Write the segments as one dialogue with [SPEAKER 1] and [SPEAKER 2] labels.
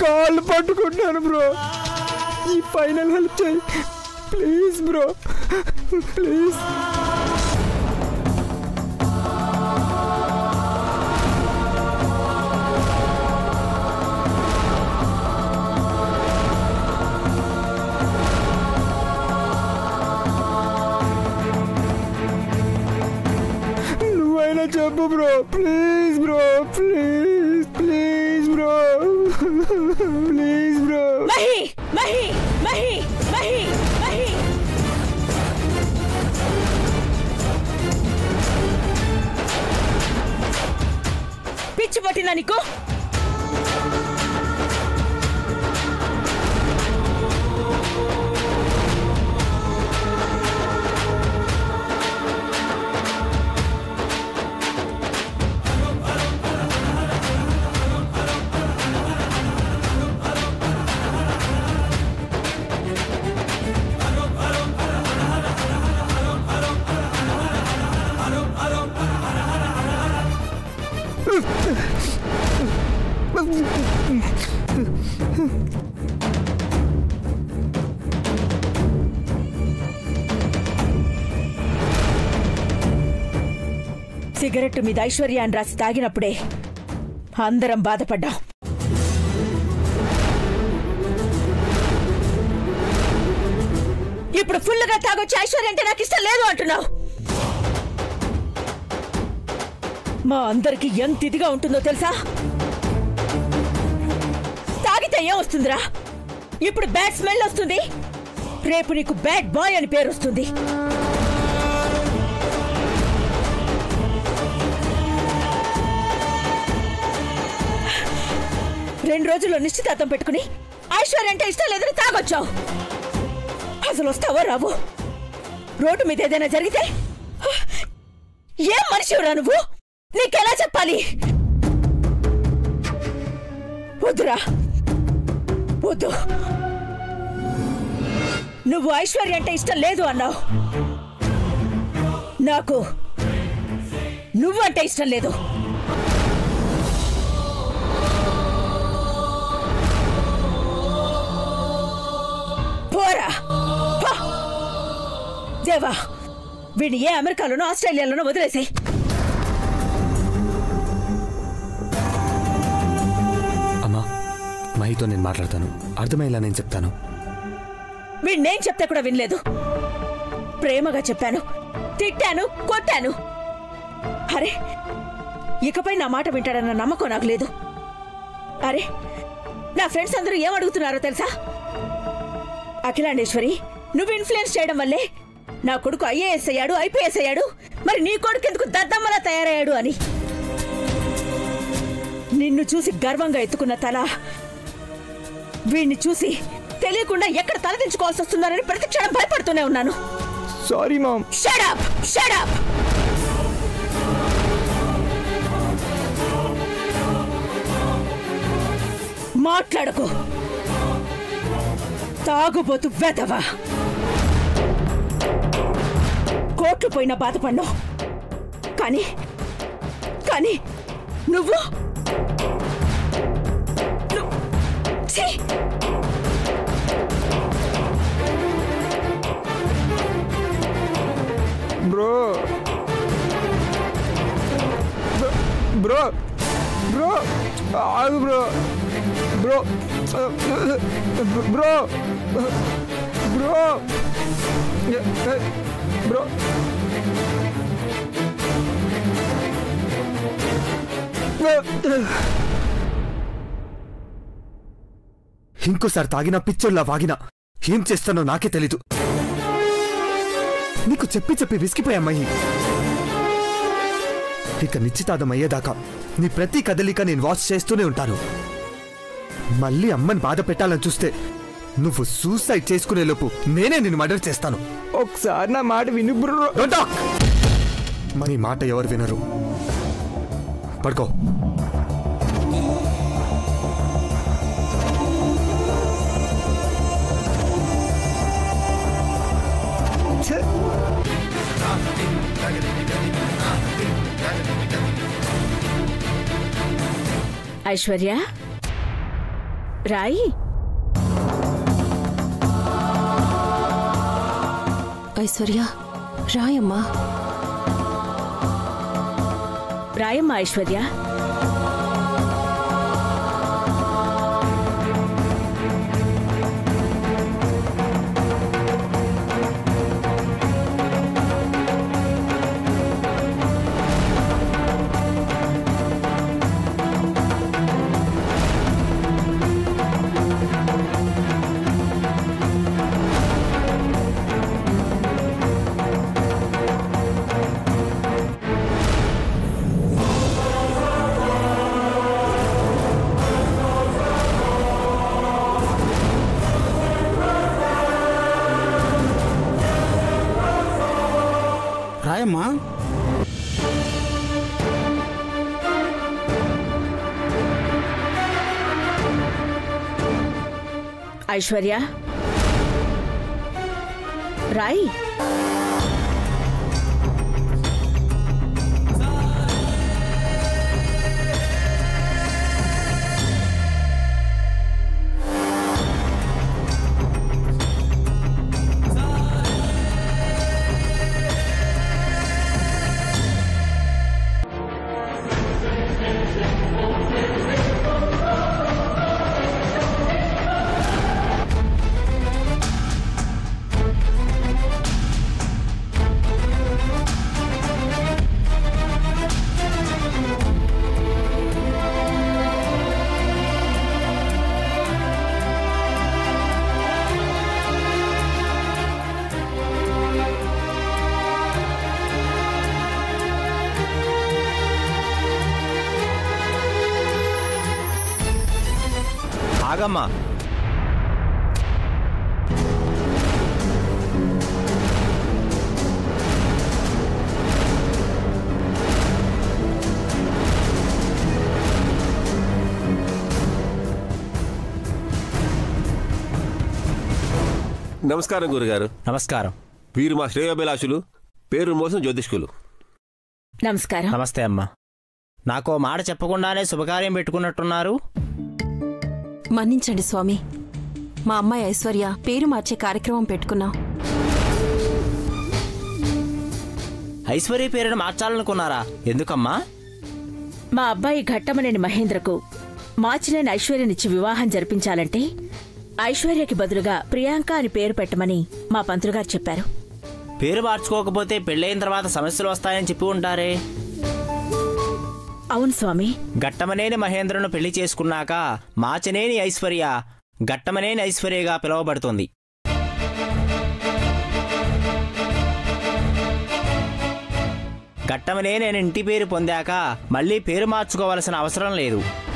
[SPEAKER 1] కాళ్ళు పట్టుకుంటున్నాను బ్రో ఈ ఫైనల్ హెల్ప్ చేయి ప్లీజ్ బ్రో ప్లీజ్ నువ్వైనా చెప్పు bro please bro please please bro please bro
[SPEAKER 2] Mahi Mahi Mahi Mahi Mahi పిచ్చి పట్టిందా నీకు సిగరెట్ మీద ఐశ్వర్య అని రాసి తాగినప్పుడే అందరం బాధపడ్డాం ఇప్పుడు ఫుల్గా తాగొచ్చి ఐశ్వర్య అంటే నాకు ఇష్టం లేదు అంటున్నావు మా అందరికి ఎంత ఇదిగా ఉంటుందో తెలుసా తాగితే ఏం వస్తుందిరా ఇప్పుడు బ్యాడ్ స్మెల్ వస్తుంది రేపు నీకు బ్యాడ్ బాయ్ అని పేరు వస్తుంది రెండు రోజుల్లో నిశ్చితార్థం పెట్టుకుని ఐశ్వర్య అంటే ఇష్టం లేదని తాగొచ్చావు అసలు వస్తావో రావు రోడ్డు మీద ఏదైనా జరిగితే ఏం మనిషివరా నువ్వు నీకెలా చెప్పాలి వద్దురా వద్దు నువ్వు ఐశ్వర్య అంటే ఇష్టం లేదు అన్నావు నాకు నువ్వంటే ఇష్టం లేదు పోరా పో. దేవా వీడిని ఏ అమెరికాలోనో ఆస్ట్రేలియాలోనో వదిలేసాయి
[SPEAKER 3] అమ్మా మహితో నేను మాట్లాడతాను అర్థమయ్యేలా నేను చెప్తాను
[SPEAKER 2] వీడినేం చెప్తే కూడా వినలేదు ప్రేమగా చెప్పాను తిట్టాను కొట్టాను అరే ఇకపై నా మాట వింటాడన్న నమ్మకం నాకు లేదు అరే నా ఫ్రెండ్స్ అందరూ ఏం అడుగుతున్నారో తెలుసా అఖిలాండేశ్వరి నువ్వు ఇన్ఫ్లుయెన్స్ చేయడం వల్లే నా కొడుకు ఐఏఎస్ అయ్యాడు ఐపీఎస్ అయ్యాడు మరి నీ కొడుకు ఎందుకు దద్దమ్మలా తయారయ్యాడు అని నిన్ను చూసి గర్వంగా ఎత్తుకున్న తల వీణ్ణి చూసి తెలియకుండా ఎక్కడ తలదించుకోవాల్సి వస్తుందోనని ప్రతి క్షణం భయపడుతూనే ఉన్నాను
[SPEAKER 1] సారీ మామ్
[SPEAKER 2] షడప్ షడప్ మాట్లాడకు తాగుబోతు వెదవా కోట్లు పోయినా బాధపడ్ను కానీ కానీ నువ్వు ను- ఛీ!
[SPEAKER 1] బ్రో బ్రో బ్రో ఆగు bro bro bro bro bro
[SPEAKER 3] ఇంకోసారి తాగినా పిచ్చోళ్ళ వాగినా ఏం చేస్తానో నాకే తెలీదు నీకు చెప్పి చెప్పి విసిగిపోయామ్మయ్యి ఇక నిశ్చితార్థం అయ్యేదాకా నీ ప్రతి కదలిక నేను వాచ్ చేస్తూనే ఉంటాను మళ్ళీ అమ్మని బాధ పెట్టాలని చూస్తే నువ్వు సూసైడ్ చేసుకునే లోపు నేనే నిన్ను మర్డర్ చేస్తాను
[SPEAKER 1] ఒకసారి నా మాట విను బ్రో
[SPEAKER 3] Don't talk! మరి మాట ఎవరు వినరు పడుకో
[SPEAKER 1] ఛే!
[SPEAKER 2] ఐశ్వర్య రాయి
[SPEAKER 4] ఐశ్వర్య రాయమ్మా
[SPEAKER 2] రాయమ్మా ఐశ్వర్య
[SPEAKER 5] రాయమ్మా
[SPEAKER 2] ఐశ్వర్య రాయి
[SPEAKER 6] ఆగమ్మా
[SPEAKER 7] నమస్కారం గురుగారు
[SPEAKER 6] నమస్కారం
[SPEAKER 7] వీరు మా శ్రేయోభిలాషులు పేరు మోసం జ్యోతిష్కులు
[SPEAKER 2] నమస్కారం
[SPEAKER 6] నమస్తే అమ్మా నాకో మాట చెప్పకుండానే శుభకార్యం పెట్టుకున్నట్టున్నారు
[SPEAKER 4] మన్నించండి స్వామి మా అమ్మాయి ఐశ్వర్య పేరు మార్చే కార్యక్రమం పెట్టుకున్నాం
[SPEAKER 6] ఐశ్వర్య పేరును మార్చాలనుకున్నారా ఎందుకమ్మా
[SPEAKER 2] మా అబ్బాయి ఘట్టమనేని మహేంద్రకు మార్చినేని ఐశ్వర్యనిచ్చి వివాహం జరిపించాలంటే ఐశ్వర్యకి బదులుగా ప్రియాంక అని పేరు పెట్టమని మా పంతులుగారు చెప్పారు
[SPEAKER 6] పేరు మార్చుకోకపోతే పెళ్ళైన తర్వాత సమస్యలు వస్తాయని చెప్పి ఉంటారే
[SPEAKER 2] అవును స్వామి
[SPEAKER 6] గట్టమనేని మహేంద్రను పెళ్లి చేసుకున్నాక మాచనేని ఐశ్వర్య గట్టమనేని ఐశ్వర్యగా పిలువబడుతుంది గట్టమనేని అనే ఇంటి పేరు పొందాక మళ్ళీ పేరు మార్చుకోవలసిన అవసరం లేదు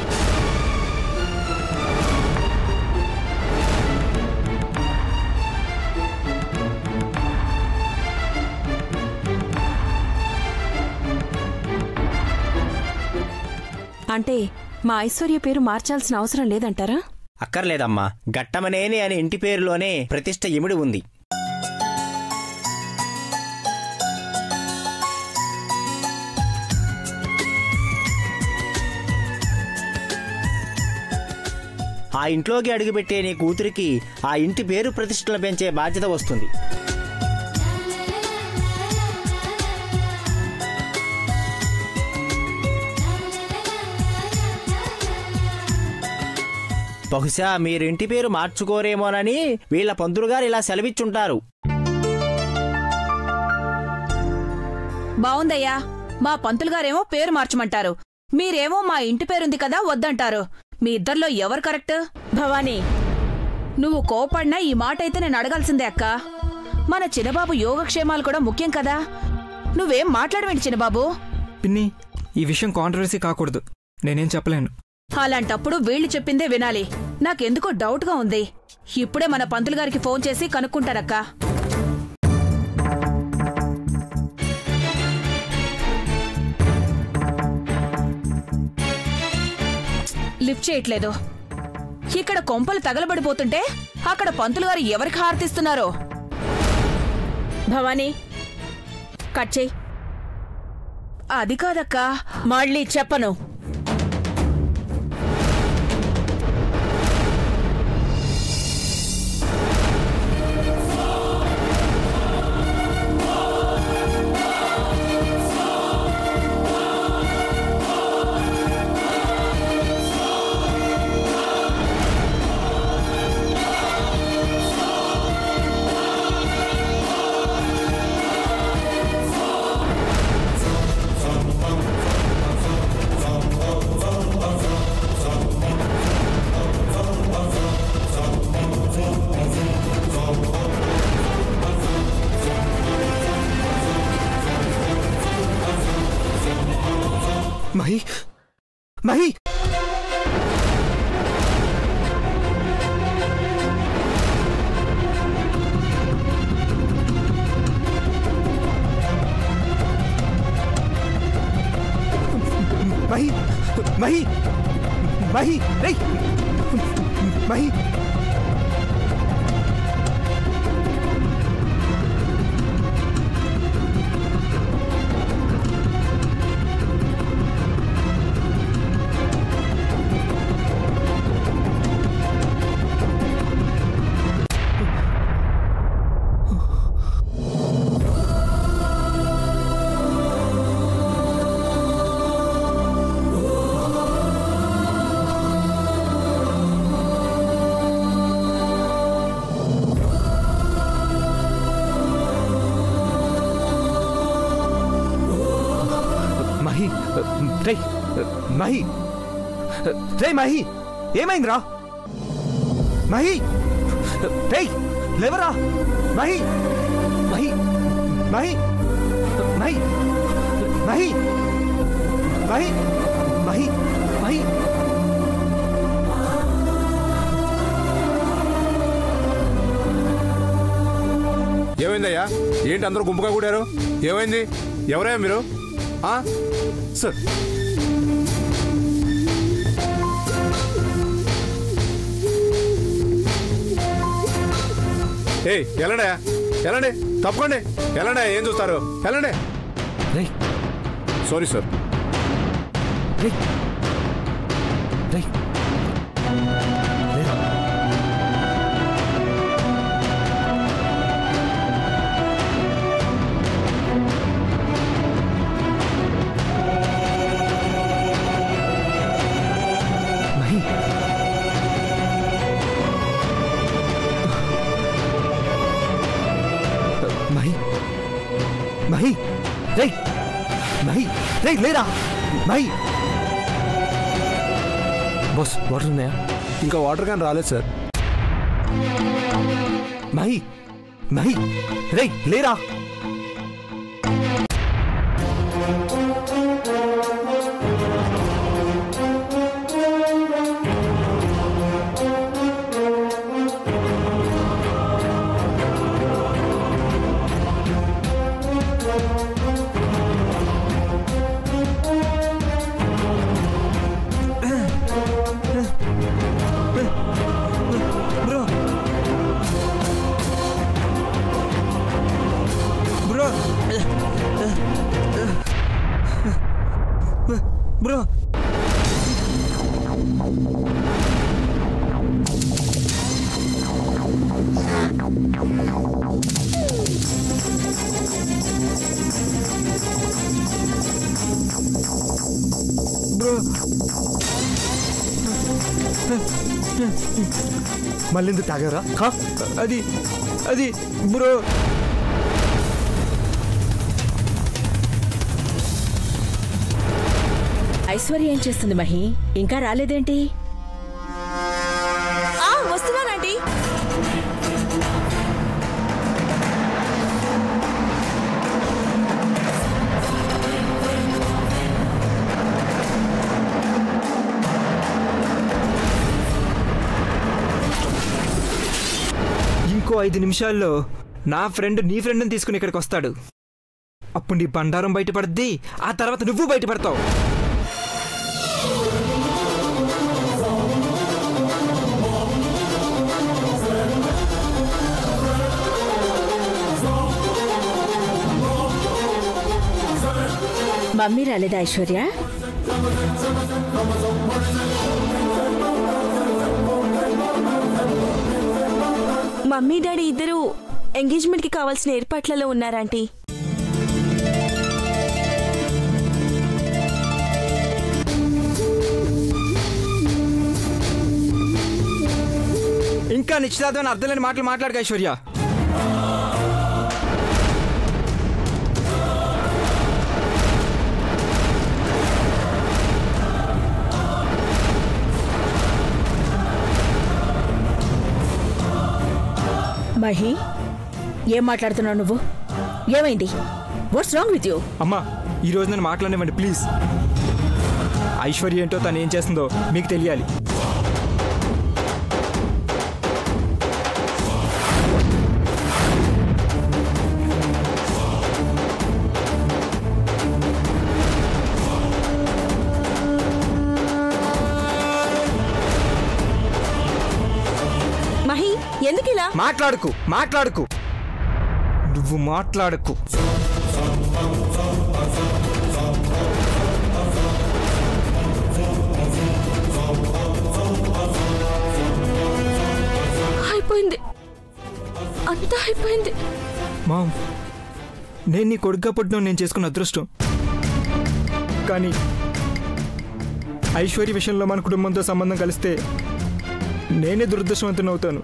[SPEAKER 4] అంటే మా ఐశ్వర్య పేరు మార్చాల్సిన అవసరం లేదంటారా
[SPEAKER 6] అక్కర్లేదమ్మా గట్టమనేని అనే ఇంటి పేరులోనే ప్రతిష్ట ఇమిడి ఉంది ఆ ఇంట్లోకి అడుగుపెట్టే నీ కూతురికి ఆ ఇంటి పేరు ప్రతిష్టలు పెంచే బాధ్యత వస్తుంది బహుశా మీరు ఇంటి పేరు మార్చుకోరేమోనని వీళ్ళ పంతులు గారు ఇలా సెలవిచ్చుంటారు
[SPEAKER 8] బావుందయ్యా మా పంతులు గారేమో పేరు మార్చమంటారు మీరేమో మా ఇంటి పేరుంది కదా వద్దంటారు మీ ఇద్దర్లో ఎవరు కరెక్ట్
[SPEAKER 2] భవానీ
[SPEAKER 8] నువ్వు కోపడినా ఈ మాట అయితే నేను అడగాల్సిందే అక్క మన చిన్నబాబు యోగక్షేమాలు కూడా ముఖ్యం కదా నువ్వేం మాట్లాడవేంటి చిన్నబాబు
[SPEAKER 1] పిన్ని ఈ విషయం కాంట్రవర్సీ కాకూడదు నేనేం చెప్పలేను
[SPEAKER 8] అలాంటప్పుడు వీళ్ళు చెప్పిందే వినాలి నాకెందుకో డౌట్గా ఉంది ఇప్పుడే మన పంతులు గారికి ఫోన్ చేసి కనుక్కుంటానక్కా లిఫ్ట్ చేయట్లేదు ఇక్కడ కొంపలు తగలబడిపోతుంటే అక్కడ పంతులు గారు ఎవరికి హారతిస్తున్నారో
[SPEAKER 2] భవానీ కట్ చేయి
[SPEAKER 8] అది కాదక్కా
[SPEAKER 2] మళ్ళీ చెప్పను
[SPEAKER 3] మహి మహి మహి మహి రేయ్ మహి మహి రేయ్ మహి రే మహి ఏమైందిరా మహి రేయ్ లేవరా మహి మహి మహి మహి మహి మహి మహి మహి
[SPEAKER 9] ఏమైందయ్యా ఏంటి అందరూ గుంపుగా కూడారు ఏమైంది ఎవరయ్యా మీరు ఆ? సార్ ఏయ్ వెళ్ళండి వెళ్ళండి తప్పకండి వెళ్ళండి ఏం చూస్తారు వెళ్ళండి
[SPEAKER 3] రేయ్
[SPEAKER 9] సారీ సార్
[SPEAKER 3] రేయ్ రేయ్ లేరా మహి మహి మహి రేయ్ మహి రేయ్ లేరా మహి బాస్ వాటర్ ఉన్నాయా
[SPEAKER 9] ఇంకా వాటర్ క్యాన్ రాలేదు సార్
[SPEAKER 3] మహి మహి రేయ్ లేరా
[SPEAKER 1] బ్రో బ్రో బ్రో బ్రో
[SPEAKER 3] మళ్ళీ ఎందుకు తాగారా హా?
[SPEAKER 1] అది అది బ్రో
[SPEAKER 2] ఐశ్వర్య ఏం చేస్తుంది మహి ఇంకా రాలేదేంటి
[SPEAKER 4] వస్తున్నానంటీ
[SPEAKER 1] ఇంకో ఐదు నిమిషాల్లో నా ఫ్రెండ్ నీ ఫ్రెండ్ని తీసుకుని ఇక్కడికి వస్తాడు అప్పుడు నీ బండారం బయటపడుద్ది ఆ తర్వాత నువ్వు బయటపడతావు
[SPEAKER 2] మమ్మీ రాలేదా ఐశ్వర్య
[SPEAKER 4] మమ్మీ డాడీ ఇద్దరు ఎంగేజ్మెంట్కి కావాల్సిన ఏర్పాట్లలో ఉన్నారాంటీ
[SPEAKER 1] ఇంకా నిశ్చితార్థమైన అర్థం లేని మాటలు మాట్లాడక ఐశ్వర్య
[SPEAKER 2] మహి ఏం మాట్లాడుతున్నావు నువ్వు ఏమైంది వాట్స్ రాంగ్ విత్ యూ
[SPEAKER 1] అమ్మా ఈ రోజు నేను మాట్లాడనివ్వండి ప్లీజ్ ఐశ్వర్య ఏంటో తను ఏం చేస్తుందో మీకు తెలియాలి
[SPEAKER 4] మహి ఎందుకు ఇలా
[SPEAKER 1] మాట్లాడుకు మాట్లాడుకు నువ్వు మాట్లాడకు
[SPEAKER 4] అయిపోయింది అంతా అయిపోయింది
[SPEAKER 1] మామ్ నేను నీ కొడుగ్గా పుట్టిన నేను చేసుకున్న అదృష్టం కానీ ఐశ్వర్య విషయంలో మన కుటుంబంతో సంబంధం కలిస్తే నేనే దురదృష్టవంతుని అవుతాను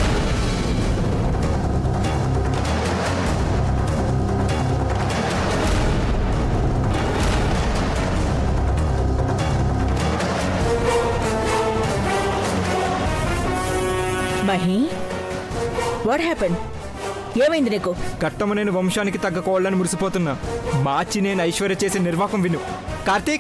[SPEAKER 2] మహి వాట్ హ్యాపెన్ ఏమైంది నీకు
[SPEAKER 1] కట్టమ నేను వంశానికి తగ్గ కోళ్ళని మురిసిపోతున్నా మార్చి నేను ఐశ్వర్య చేసే నిర్వాహకం విను కార్తీక్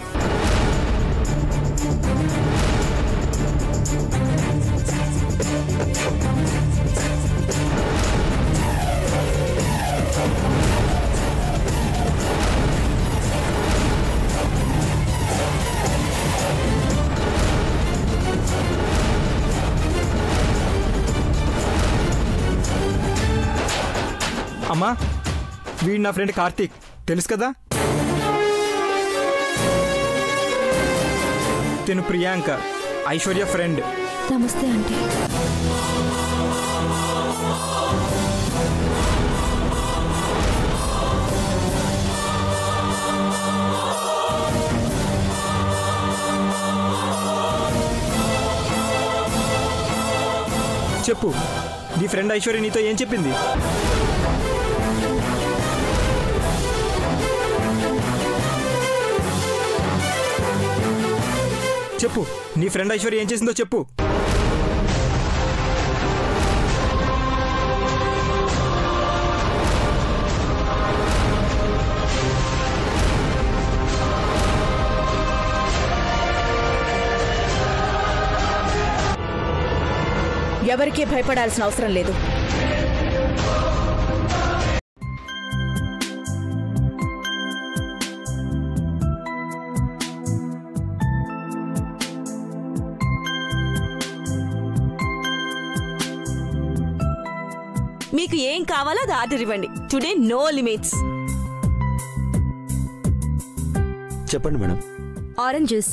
[SPEAKER 1] అమ్మా వీడు నా ఫ్రెండ్ కార్తీక్ తెలుసు కదా తిను ప్రియాంక ఐశ్వర్య ఫ్రెండ్
[SPEAKER 4] నమస్తే ఆంటీ
[SPEAKER 1] చెప్పు నీ ఫ్రెండ్ ఐశ్వర్య నీతో ఏం చెప్పింది చెప్పు నీ ఫ్రెండ్ ఐశ్వర్య ఏం చేసిందో చెప్పు
[SPEAKER 2] ఎవరికీ భయపడాల్సిన అవసరం లేదు
[SPEAKER 4] మీకు ఏం కావాలో అది ఆర్డర్ ఇవ్వండి టుడే నో లిమిట్స్
[SPEAKER 6] చెప్పండి మేడం
[SPEAKER 4] ఆరెంజ్ జ్యూస్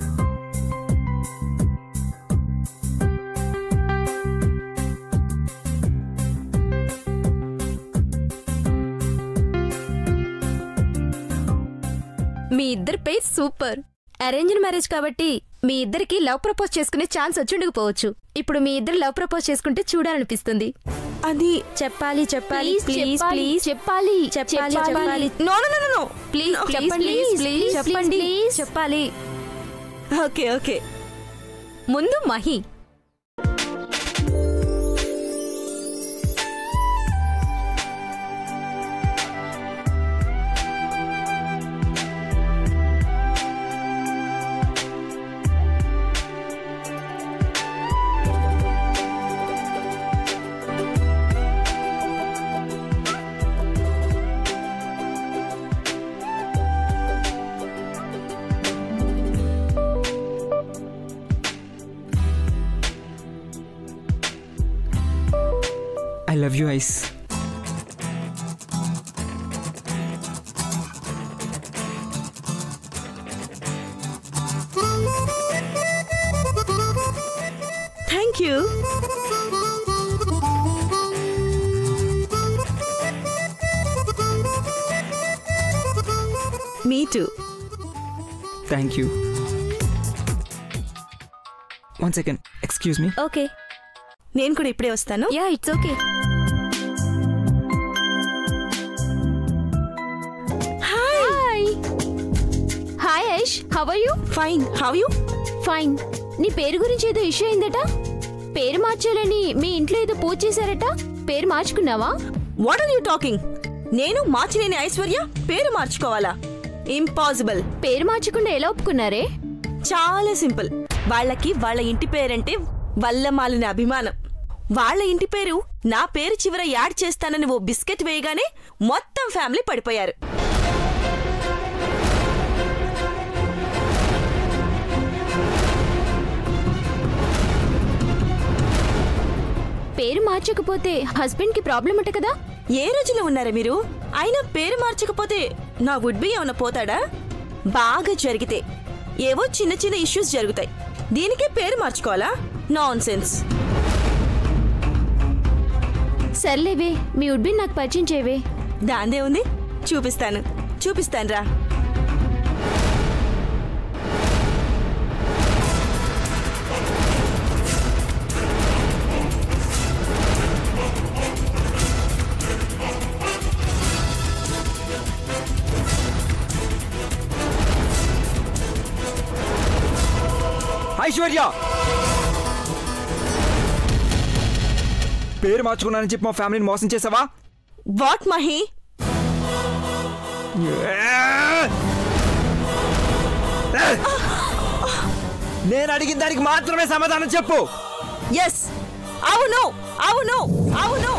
[SPEAKER 10] మీ ఇద్దరి పేరు సూపర్ అరేంజ్డ్ మ్యారేజ్ కాబట్టి మీ ఇద్దరికి లవ్ ప్రపోజ్ చేసుకునే ఛాన్స్ వచ్చుండకపోవచ్చు ఇప్పుడు మీ ఇద్దరు లవ్ ప్రపోజ్ చేసుకుంటే చూడాలనిపిస్తుంది
[SPEAKER 4] అది
[SPEAKER 10] చెప్పాలి చెప్పాలి
[SPEAKER 4] Please,
[SPEAKER 10] ప్లీజ్
[SPEAKER 4] చెప్పాలి,
[SPEAKER 10] ప్లీజ్ చెప్పాలి చెప్పాలి చెప్పాలి
[SPEAKER 4] no no no no
[SPEAKER 10] please
[SPEAKER 4] No,
[SPEAKER 10] చెప్పండి
[SPEAKER 4] please,
[SPEAKER 10] ప్లీజ్
[SPEAKER 4] please,
[SPEAKER 10] చెప్పండి
[SPEAKER 4] please.
[SPEAKER 10] చెప్పాలి
[SPEAKER 4] ఓకే ఓకే
[SPEAKER 10] ముందు Mahi
[SPEAKER 1] I love you Aish
[SPEAKER 4] thank you me too
[SPEAKER 1] thank you one second excuse me
[SPEAKER 10] okay
[SPEAKER 4] నేను కూడా ఇప్పుడే వస్తాను
[SPEAKER 10] yeah it's okay hi hi Aish how are you
[SPEAKER 4] fine how you
[SPEAKER 10] fine నీ పేరు గురించి ఏదో ఇష్యూ అయిందట పేరు మార్చాలని మీ ఇంట్లో ఏదో పూజ చేశారట పేరు మార్చుకున్నావా
[SPEAKER 4] వాట్ ఆర్ యూ టాకింగ్ నేను మార్చినేని ఐశ్వర్య పేరు మార్చుకోవాలా ఇంపాసిబుల్
[SPEAKER 10] పేరు మార్చకుండా ఎలా ఒప్పుకున్నారే
[SPEAKER 11] చాలా సింపుల్ వాళ్ళకి వాళ్ళ ఇంటి పేరంటే వల్లమాలిన అభిమానం వాళ్ళ ఇంటి పేరు నా పేరు చివర యాడ్ చేస్తానని ఓ బిస్కెట్ వేయగానే మొత్తం ఫ్యామిలీ పడిపోయారు
[SPEAKER 10] పేరు మార్చకపోతే హస్బెండ్ కి ప్రాబ్లం ఉంట కదా
[SPEAKER 11] ఏ రోజులో ఉన్నారా మీరు అయినా పేరు మార్చకపోతే నా వుడ్ బి ఏమైనా పోతాడా బాగా జరిగితే ఏవో చిన్న చిన్న ఇష్యూస్ జరుగుతాయి దీనికే పేరు మార్చుకోవాలా నాన్ సెన్స్
[SPEAKER 10] సర్లేవే మీ ఉడ్బిన్ నాకు పరిచయం చేయవే
[SPEAKER 11] దాందే ఉంది చూపిస్తాను చూపిస్తాను రా
[SPEAKER 1] ఐశ్వర్య పేరు మార్చుకున్నానని చెప్పి మా ఫ్యామిలీని మోసం చేసావా
[SPEAKER 11] వాట్ మహి
[SPEAKER 1] నేను అడిగిన దానికి మాత్రమే సమాధానం చెప్పు
[SPEAKER 11] ఎస్ అవును అవును అవును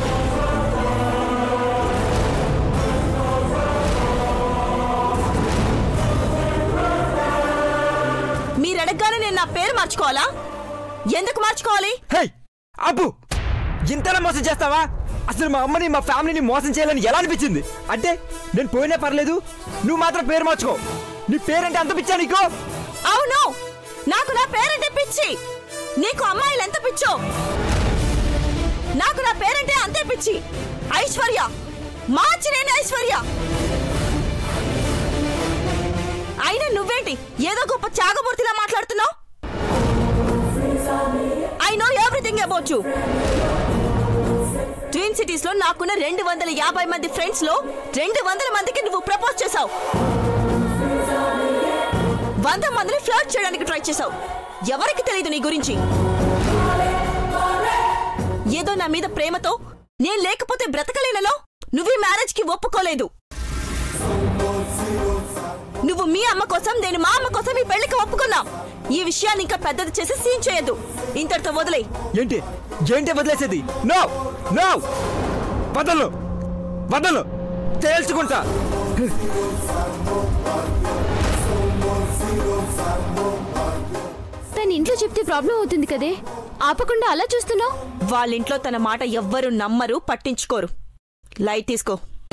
[SPEAKER 11] మీరు అడగగానే నేను నా పేరు మార్చుకోవాలా ఎందుకు మార్చుకోవాలి
[SPEAKER 1] హే అబ్బు ఇంతలా మోసం చేస్తావా అసలు మా అమ్మని మా ఫ్యామిలీని మోసం చేయాలని ఎలా అనిపించింది అంటే నేను పోయినా పర్లేదు నువ్వు మాత్రం పేరు మార్చుకో నీ పేరంటే అంత పిచ్చా నీకు
[SPEAKER 11] అవును నాకు నా పేరంటే పిచ్చి నీకు అమ్మాయిలు ఎంత పిచ్చో నాకు నా పేరంటే అంతే పిచ్చి ఐశ్వర్య మార్చి నేను ఐశ్వర్య అయినా నువ్వేంటి ఏదో గొప్ప చాగమూర్తిలా మాట్లాడుతున్నావు I know everything about you twin cities లో నాకున్న రెండు వందల యాభై మంది ఫ్రెండ్స్ లో రెండు వందల మందికి నువ్వు ప్రపోజ్ చేశావు వంద మందిని ఫ్లర్ట్ చేయడానికి ట్రై చేశావు ఎవరికి తెలియదు నీ గురించి ఏదో నా మీద ప్రేమతో నేను లేకపోతే బ్రతకలేనలో నువ్వు ఈ మ్యారేజ్ కి ఒప్పుకోలేదు నువ్వు మీ అమ్మ కోసం నేను మా అమ్మ కోసం ఈ పెళ్లికి ఒప్పుకున్నాం ఈ విషయాన్ని ఇంకా పెద్దది చేసి సీన్ చేయొద్దు ఇంతటితో వదిలే
[SPEAKER 1] ఏంటి ఏంటి వదిలేసేది నో నో వదలు వదలు తేల్చుకుంటా
[SPEAKER 10] తన ఇంట్లో చెప్తే ప్రాబ్లం అవుతుంది కదే ఆపకుండా అలా చూస్తున్నావు
[SPEAKER 11] వాళ్ళింట్లో తన మాట ఎవ్వరు నమ్మరు పట్టించుకోరు లైట్ తీసుకో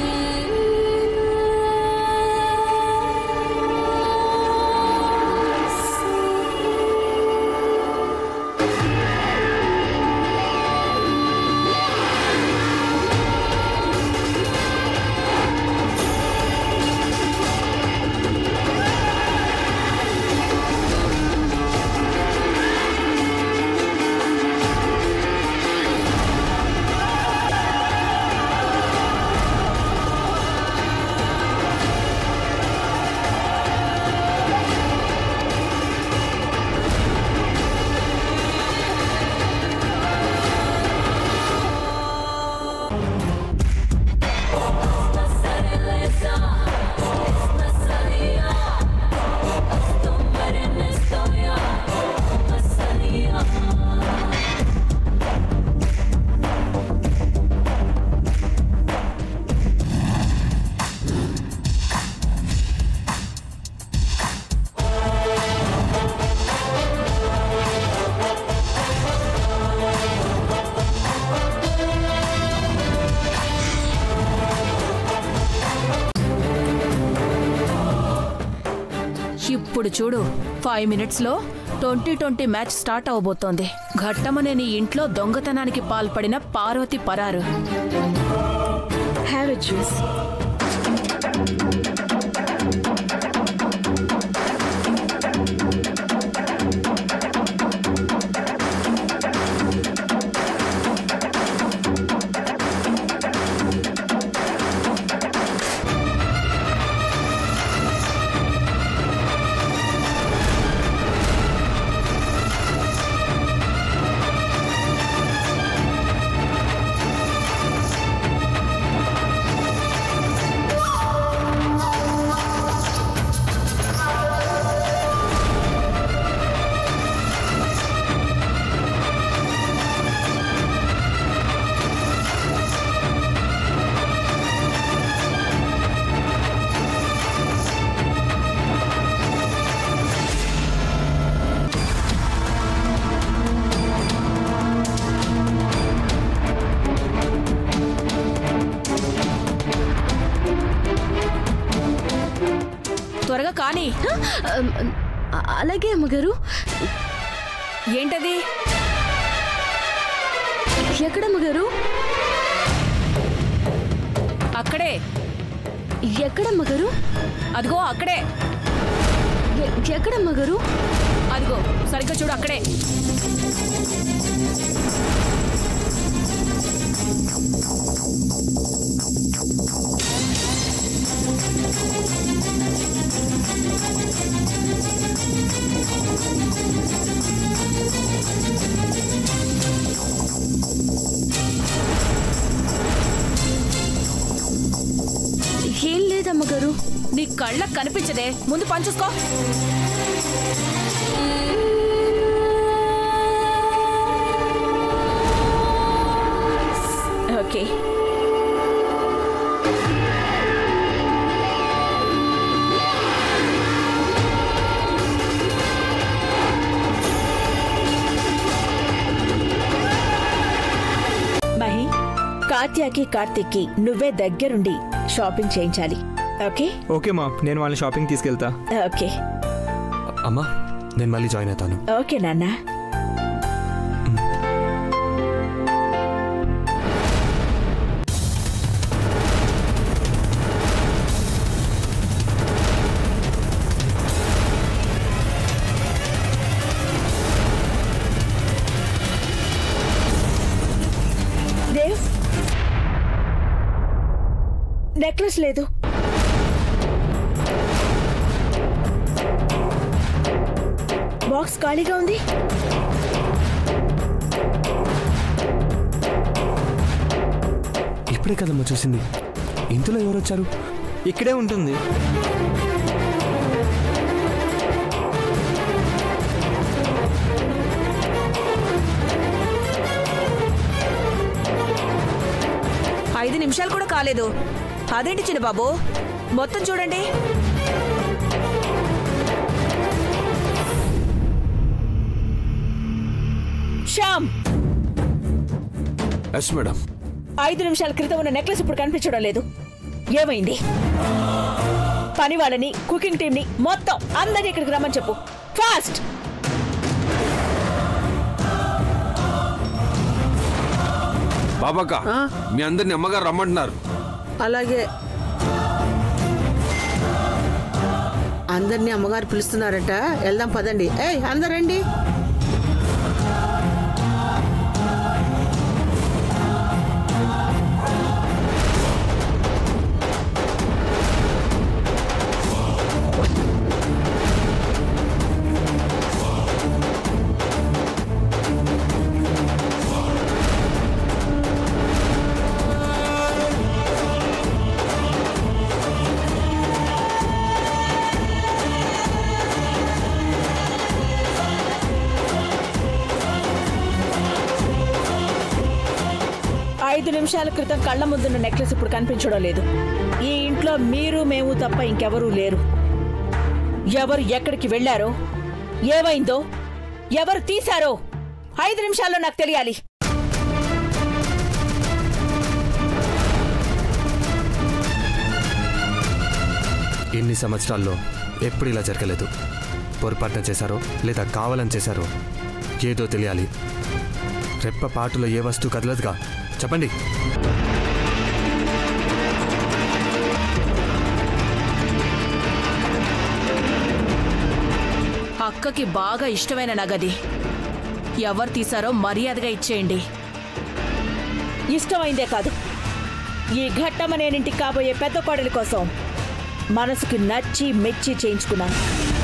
[SPEAKER 8] ఇప్పుడు చూడు ఫైవ్ మినిట్స్ లో ట్వంటీ ట్వంటీ మ్యాచ్ స్టార్ట్ అవబోతోంది ఘట్టమనేని ఇంట్లో దొంగతనానికి పాల్పడిన పార్వతి పరారు
[SPEAKER 2] హ్యావ్ ఎ జ్యూస్
[SPEAKER 8] రాణి
[SPEAKER 10] అలాగే అమ్మగారు
[SPEAKER 8] ఏంటది
[SPEAKER 10] ఎక్కడ అమ్మగారు
[SPEAKER 8] అక్కడే
[SPEAKER 10] ఎక్కడ అమ్మగారు
[SPEAKER 8] అదిగో అక్కడే
[SPEAKER 10] ఎ- ఎక్కడ అమ్మగారు
[SPEAKER 8] అదిగో సరిగ్గా చూడు అక్కడే
[SPEAKER 10] ఏం లేదమ్మగారు
[SPEAKER 8] నీ కళ్ళకు కనిపించదే ముందు పంచుసుకో
[SPEAKER 2] ఓకే మహి కాత్యాకి కార్తిక్కి నువ్వే దగ్గరుండి షాపింగ్ చేయించాలి ఓకే
[SPEAKER 1] ఓకే మా నేను వాళ్ళని షాపింగ్ తీసుకెళ్తా
[SPEAKER 2] ఓకే
[SPEAKER 3] అమ్మా నేను మళ్ళీ జాయిన్ అవుతాను
[SPEAKER 2] ఓకే నాన్న దేవ్ నెక్లెస్ లేదు బాక్స్ ఖాళీగా ఉంది
[SPEAKER 3] ఇప్పుడే కదమ్మా చూసింది ఇంతలో ఎవరు వచ్చారు
[SPEAKER 1] ఇక్కడే ఉంటుంది
[SPEAKER 8] ఐదు నిమిషాలు కూడా కాలేదు అదేంటి చిన్న బాబు మొత్తం చూడండి
[SPEAKER 2] శ్యామ్
[SPEAKER 9] ఎస్ మేడం
[SPEAKER 2] ఐదు నిమిషాల క్రితం ఉన్న నెక్లెస్ ఇప్పుడు కనిపించడం లేదు ఏమైంది పని వాళ్ళని కుకింగ్ టీం ని మొత్తం అందరినీ ఇక్కడికి రమ్మని చెప్పు ఫాస్ట్
[SPEAKER 7] బాబాక మీ అందరిని అమ్మగారు రమ్మంటున్నారు
[SPEAKER 12] అలాగే అందరినీ అమ్మగారు పిలుస్తున్నారట వెళ్దాం పదండి ఏయ్ అందరండి
[SPEAKER 2] ఐదు నిమిషాల క్రితం కళ్ళ ముందున్న నెక్లెస్ ఇప్పుడు కనిపించడం లేదు ఈ ఇంట్లో మీరు మేము తప్ప ఇంకెవరూ లేరు ఎవరు ఎక్కడికి వెళ్ళారో ఏమైందో ఎవరు తీశారో ఐదు నిమిషాల్లో నాకు తెలియాలి
[SPEAKER 3] ఎన్ని సంవత్సరాల్లో ఎప్పుడు ఇలా జరగలేదు పొరపాటున చేశారో లేదా కావాలని చేశారో ఏదో తెలియాలి రెప్ప పాటులో ఏ వస్తువు కదలదుగా చెప్పండి
[SPEAKER 8] అక్కకి బాగా ఇష్టమైన నగది ఎవరు తీసారో మర్యాదగా ఇచ్చేయండి
[SPEAKER 2] ఇష్టమైందే కాదు ఈ ఘట్టమ నేనింటికి కాబోయే పెద్ద కోడలి కోసం మనసుకు నచ్చి మెచ్చి చేయించుకున్నాను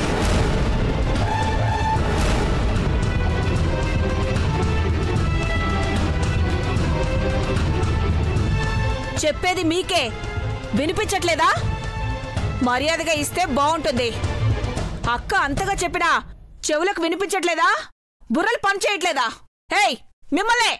[SPEAKER 8] చెప్పేది మీకే వినిపించట్లేదా మర్యాదగా ఇస్తే బాగుంటుంది అక్క అంతగా చెప్పినా చెవులకు వినిపించట్లేదా బుర్రలు పనిచేయట్లేదా హేయ్ మిమ్మల్నే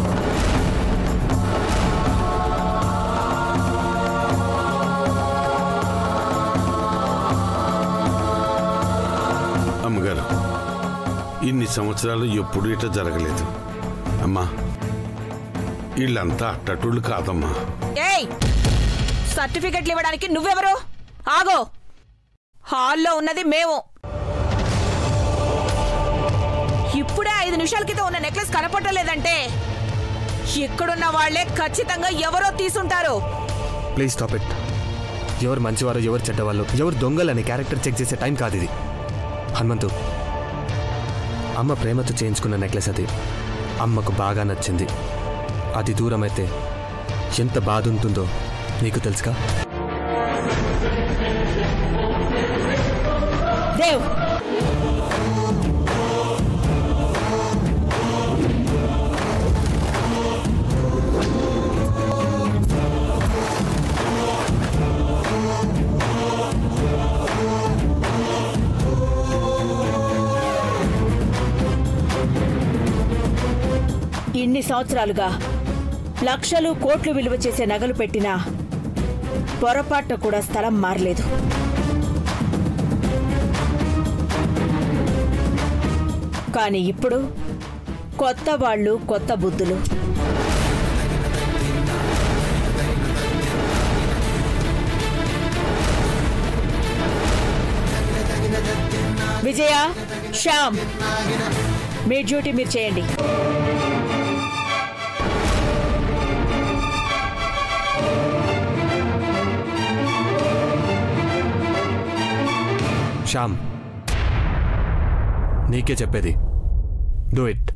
[SPEAKER 9] అమ్మగారు ఇన్ని సంవత్సరాలు ఎప్పుడు ఇట జరగలేదు అమ్మా వీళ్ళంతా అట్టటుళ్ళు కాదమ్మా
[SPEAKER 8] ఏయ్ సర్టిఫికెట్లు ఇవ్వడానికి నువ్వెవరు ఆగో హాల్లో ఉన్నది మేము ఇప్పుడే ఐదు నిమిషాల క్రితం ఉన్న నెక్లెస్ కనపడలేదంటే ఇక్కడున్న వాళ్లే ఖచ్చితంగా ఎవరో తీసుంటారు
[SPEAKER 3] ప్లీజ్ స్టాప్ ఇట్ ఎవరు మంచివారు ఎవరు చెడ్డవాళ్ళు ఎవరు దొంగలు అనే క్యారెక్టర్ చెక్ చేసే టైం కాదు ఇది హనుమంతు అమ్మ ప్రేమతో చేయించుకున్న నెక్లెస్ అది అమ్మకు బాగా నచ్చింది అది దూరం అయితే ఎంత బాధ ఉంటుందో నీకు తెలుసుగా
[SPEAKER 2] దేవ్ ఇన్ని సంవత్సరాలుగా లక్షలు కోట్లు విలువ చేసే నగలు పెట్టినా పొరపాటున కూడా స్థలం మారలేదు కానీ ఇప్పుడు కొత్త వాళ్ళు కొత్త బుద్ధులు విజయ శ్యామ్ మీ డ్యూటీ మీరు చేయండి
[SPEAKER 3] శ్యామ్ నీకే చెప్పేది డూ ఇట్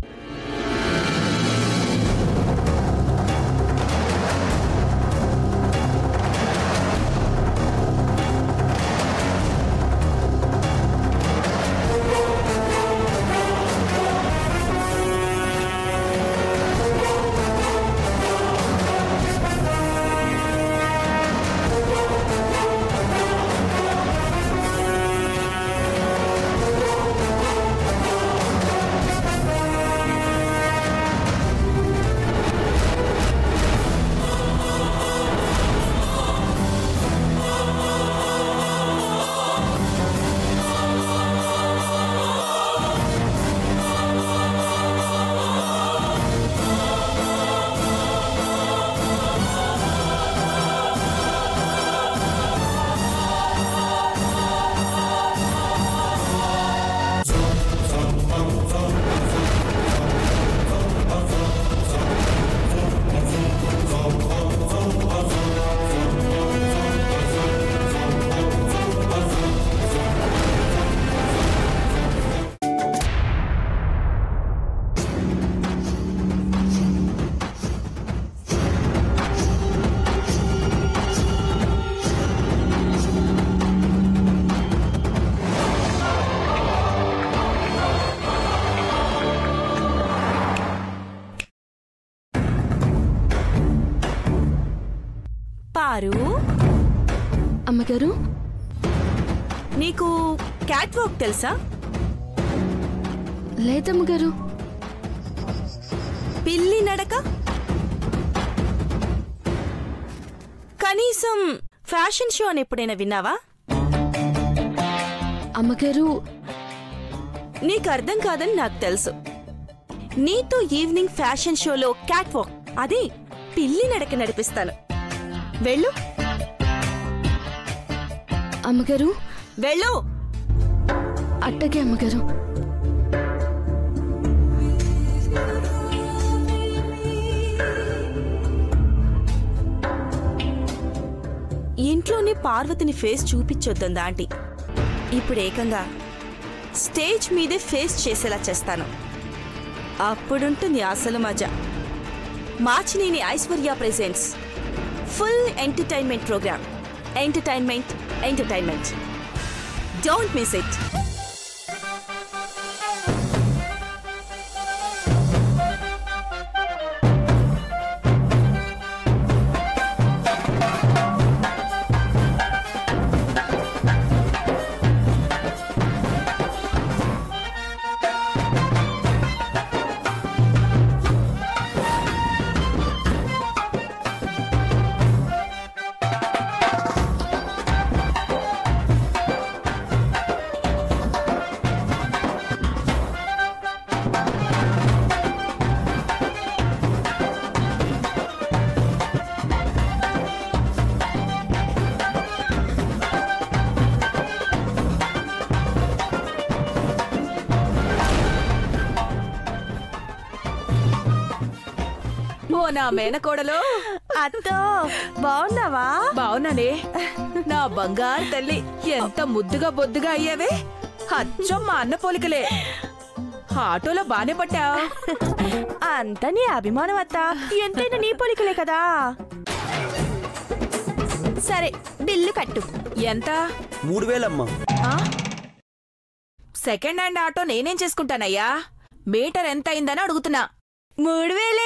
[SPEAKER 11] పారు
[SPEAKER 10] అమ్మగారు
[SPEAKER 11] నీకు క్యాట్ వాక్ తెలుసా
[SPEAKER 10] లేదమ్మగారు
[SPEAKER 11] పిల్లి నడక కనీసం ఫ్యాషన్ షో అని ఎప్పుడైనా విన్నావా
[SPEAKER 10] అమ్మగారు
[SPEAKER 11] నీకు అర్థం కాదని నాకు తెలుసు నీతో ఈవినింగ్ ఫ్యాషన్ షోలో క్యాట్ వాక్ అది పిల్లి నడక నడిపిస్తాను వెళ్ళు
[SPEAKER 10] అమ్మగారు
[SPEAKER 11] వెళ్ళు
[SPEAKER 10] అట్టగే అమ్మగారు
[SPEAKER 11] ఇంట్లోనే పార్వతిని ఫేస్ చూపించొద్దందా ఆంటీ ఇప్పుడు ఏకంగా స్టేజ్ మీదే ఫేస్ చేసేలా చేస్తాను అప్పుడుంటుంది అసలు మజా Marchineni Aishwarya presents full entertainment program entertainment entertainment don't miss it
[SPEAKER 8] ఓ నా మేనకోడలో
[SPEAKER 11] అత్తో బాగున్నావా
[SPEAKER 8] బావున్నానే నా బంగారు తల్లి ఎంత ముద్దుగా బొద్దుగా అయ్యావే అచ్చం మా అన్న పోలికలే ఆటోలో బానే పట్టావు
[SPEAKER 11] అంత నీ అభిమానం అత్త ఎంతైనా నీ పోలికలే కదా సరే బిల్లు కట్టు
[SPEAKER 8] ఎంత
[SPEAKER 6] మూడు వేలమ్మా
[SPEAKER 8] ఆ? సెకండ్ హ్యాండ్ ఆటో నేనేం చేసుకుంటానయ్యా మీటర్ ఎంత అయిందని అడుగుతున్నా
[SPEAKER 11] మూడు వేలే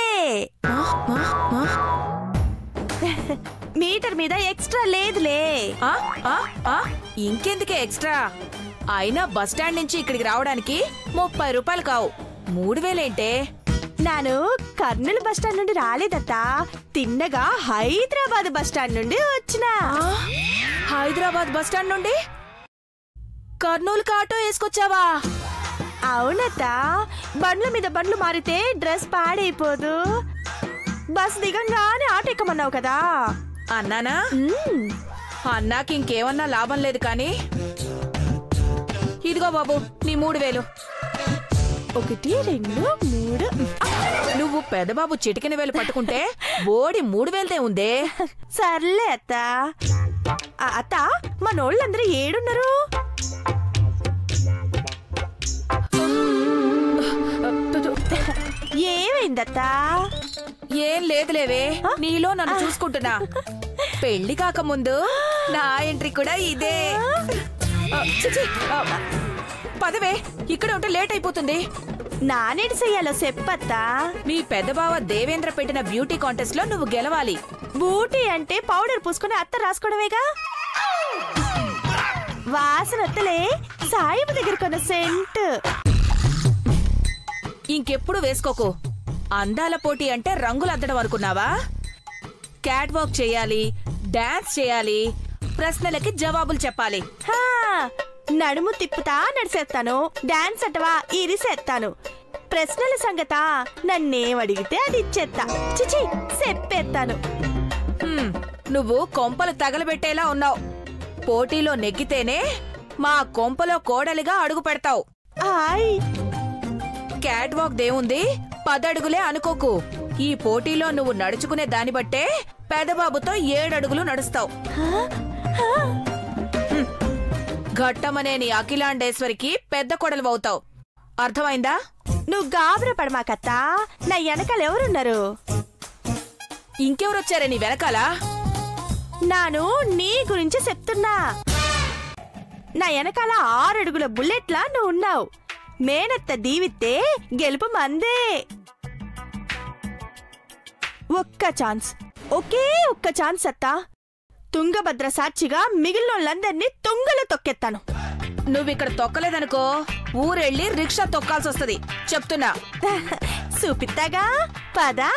[SPEAKER 11] మీటర్ మీద ఎక్స్ట్రా లేదులే
[SPEAKER 8] ఆ? ఆ? ఆ? ఇంకెందుకే ఎక్స్ట్రా అయినా బస్ స్టాండ్ నుంచి ఇక్కడికి రావడానికి ముప్పై రూపాయలు కావు మూడు వేలేంటే
[SPEAKER 11] నాను కర్నూలు బస్ స్టాండ్ నుండి రాలేదత్తా తిన్నగా హైదరాబాద్ బస్ స్టాండ్ నుండి వచ్చినా
[SPEAKER 8] హైదరాబాద్ బస్ స్టాండ్ నుండి కర్నూలుకి ఆటో వేసుకొచ్చావా
[SPEAKER 11] అవునత్తా బండ్ల మీద బండ్లు మారితే డ్రెస్ పాడైపోదు బస్ దిగంగానే ఆటో ఎక్కమన్నావు కదా
[SPEAKER 8] అన్నానా అన్నాకి ఇంకేమన్నా లాభం లేదు కానీ ఇదిగో బాబు నీ మూడు వేలు
[SPEAKER 11] ఒకటి రెండు మూడు
[SPEAKER 8] నువ్వు పెదబాబు చిటికిన వేలు పట్టుకుంటే బోడి మూడు వేలదే ఉందే
[SPEAKER 11] సర్లే అత్త ఆ, అత్త మనోళ్ళందరూ ఏడున్నారు ఏమైందత్తా
[SPEAKER 8] ఏం లేదులేవే నీలో నన్ను చూసుకుంటున్నా పెళ్లి కాకముందు నా ఎంట్రీ కూడా ఇదే ఆ, చిచి, ఆ, పదవే ఇక్కడ ఉంటే లేట్ అయిపోతుంది
[SPEAKER 11] నానేటి చెయ్యాలో చెప్పత్తా
[SPEAKER 8] మీ పెద్దబావ దేవేంద్ర పెట్టిన బ్యూటీ కాంటెస్ట్ లో నువ్వు గెలవాలి
[SPEAKER 11] బూటీ అంటే పౌడర్ పూసుకుని అత్త రాసుకోవడమేగా వాసన వత్తలే సాయిబు దగ్గర కొన్న సెంట్
[SPEAKER 8] ఇంకెప్పుడు వేసుకోకు అందాల పోటీ అంటే రంగులు అద్దడం అనుకున్నావా క్యాట్ వాక్ చేయాలి డాన్స్ చేయాలి ప్రశ్నలకి జవాబులు చెప్పాలి
[SPEAKER 11] హా, నడుము తిప్పుతా నడిసేస్తాను డాన్స్ అటవా ఇరిసేస్తాను ప్రశ్నల సంగత నన్నేం అడిగితే అది ఇచ్చేస్తా చిచి చెప్పేస్తాను
[SPEAKER 8] హ్మ్, నువ్వు కొంపలు తగలబెట్టేలా ఉన్నావు పోటీలో నెగ్గితేనే మా కొంపలో కోడలిగా అడుగు పెడతావు
[SPEAKER 11] ఆయ్
[SPEAKER 8] క్యాట్ వాక్ దేవుంది పదడుగులే అనుకోకు ఈ పోటీలో నువ్వు నడుచుకునే దాన్ని బట్టే పెదబాబుతో ఏడడుగులు నడుస్తావు హ్మ్. ఘట్టమనేని అఖిలాండేశ్వరికి పెద్ద కొడలు అవుతావు అర్థమైందా
[SPEAKER 11] నువ్వు గాబర పడమాకత్తా నా వెనకాల ఎవరున్నారు
[SPEAKER 8] ఇంకెవరొచ్చారే నీ వెనకాల
[SPEAKER 11] నాను నీ గురించి చెప్తున్నా నా వెనకాల ఆరడుగుల బుల్లెట్లా నువ్వు ఉన్నావు మేనత్త దీవితే గెలుపు మందే ఒక్క ఛాన్స్ ఒకే ఒక్క ఛాన్స్ అత్తా తుంగభద్ర సాక్షిగా మిగిలినోళ్ళందరినీ తుంగలో తొక్కెత్తాను
[SPEAKER 8] నువ్విక్కడ తొక్కలేదనుకో ఊరెళ్ళి రిక్షా తొక్కాల్సి వస్తది చెప్తున్నా
[SPEAKER 11] చూపిస్తాగా పదా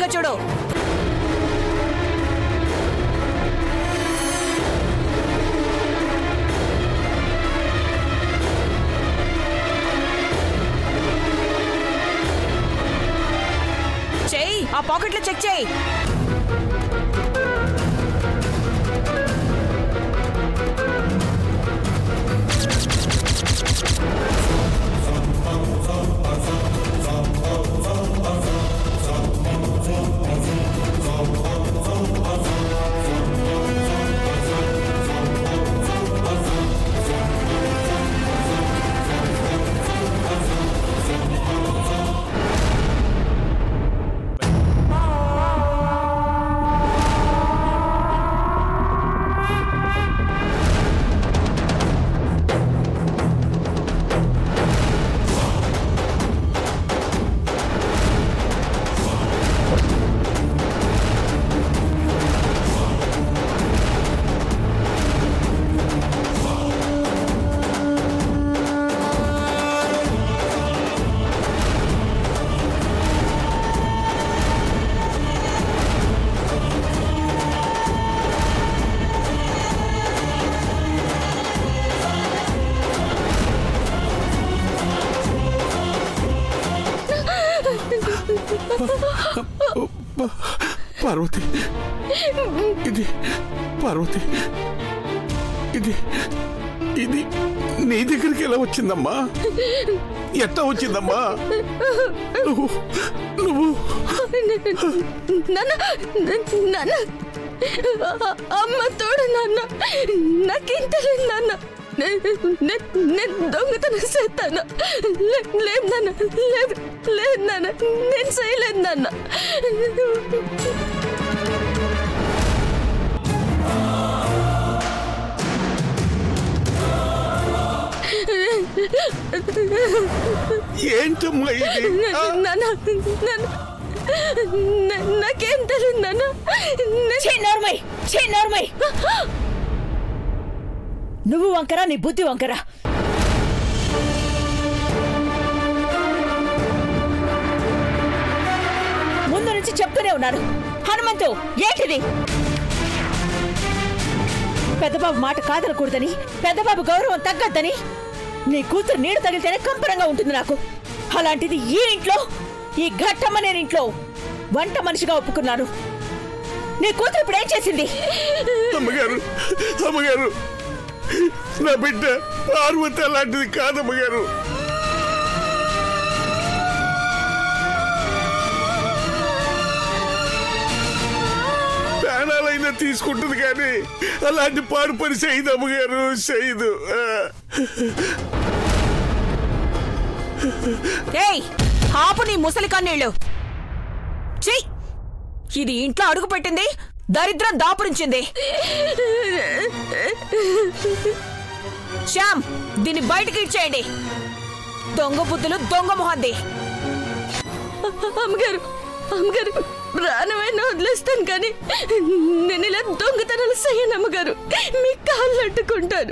[SPEAKER 8] సరిగ్గా చూడు చెయ్యి ఆ పాకెట్లో చెక్ చేయి
[SPEAKER 5] పార్వతి ఇది పార్వతి ఇది ఇది నీ దగ్గరికి ఎలా వచ్చిందమ్మా ఎట్లా వచ్చిందమ్మా నువ్వు నువ్వు
[SPEAKER 11] నాన్న నాన్న అమ్మ తోడు నాన్న నాకేం తెలియదు నాన్న నేను దొంగతనం చేస్తాను లేదు నాన్న లేదు లేదు నాన్న నేను చేయలేదు నాన్న
[SPEAKER 5] ఏంటమ్మా ఇది ఆ?
[SPEAKER 11] నాన్న నాన్న నా- నాకేం తెలియదు నాన్న
[SPEAKER 2] ఛీ, నోర్మై ఛీ, నోర్మై నువ్వు వంకరా నీ బుద్ధి వంకరా ముందు నుంచి చెప్తూనే ఉన్నాను హనుమంతు ఏంటిది పెద్దబాబు మాట కాదనకూడదని పెద్దబాబు గౌరవం తగ్గద్దని నీ కూతురు నీడు తగిలితేనే కంపరంగా ఉంటుంది నాకు అలాంటిది ఈ ఇంట్లో ఈ ఘట్టమ్మ నేను ఇంట్లో వంట మనిషిగా ఒప్పుకున్నాను నీ కూతురు ఇప్పుడు ఏం చేసింది
[SPEAKER 5] అమ్మగారు అమ్మగారు నా బిడ్డ పార్వతి అలాంటిది కాదమ్మగారు ప్రాణాలైనా తీసుకుంటుంది కానీ అలాంటి పాడు పని చేయదు అమ్మగారు చేయదు ఆ.
[SPEAKER 8] ఏయ్ ఆపు నీ ముసలి కన్నీళ్ళు చెయ్ ఇది ఇంట్లో అడుగు పెట్టింది దరిద్రం దాపురించింది శ్యామ్ దీన్ని బయటికి ఇచ్చేయండి దొంగ బుద్ధులు దొంగ మొహంది
[SPEAKER 11] అమ్మగారు అమ్మగారు ప్రాణమైన వదిలేస్తాను కానీ నేను ఇలా దొంగతనాలు చేయను అమ్మగారు మీ కాళ్ళు అడ్డుకుంటాను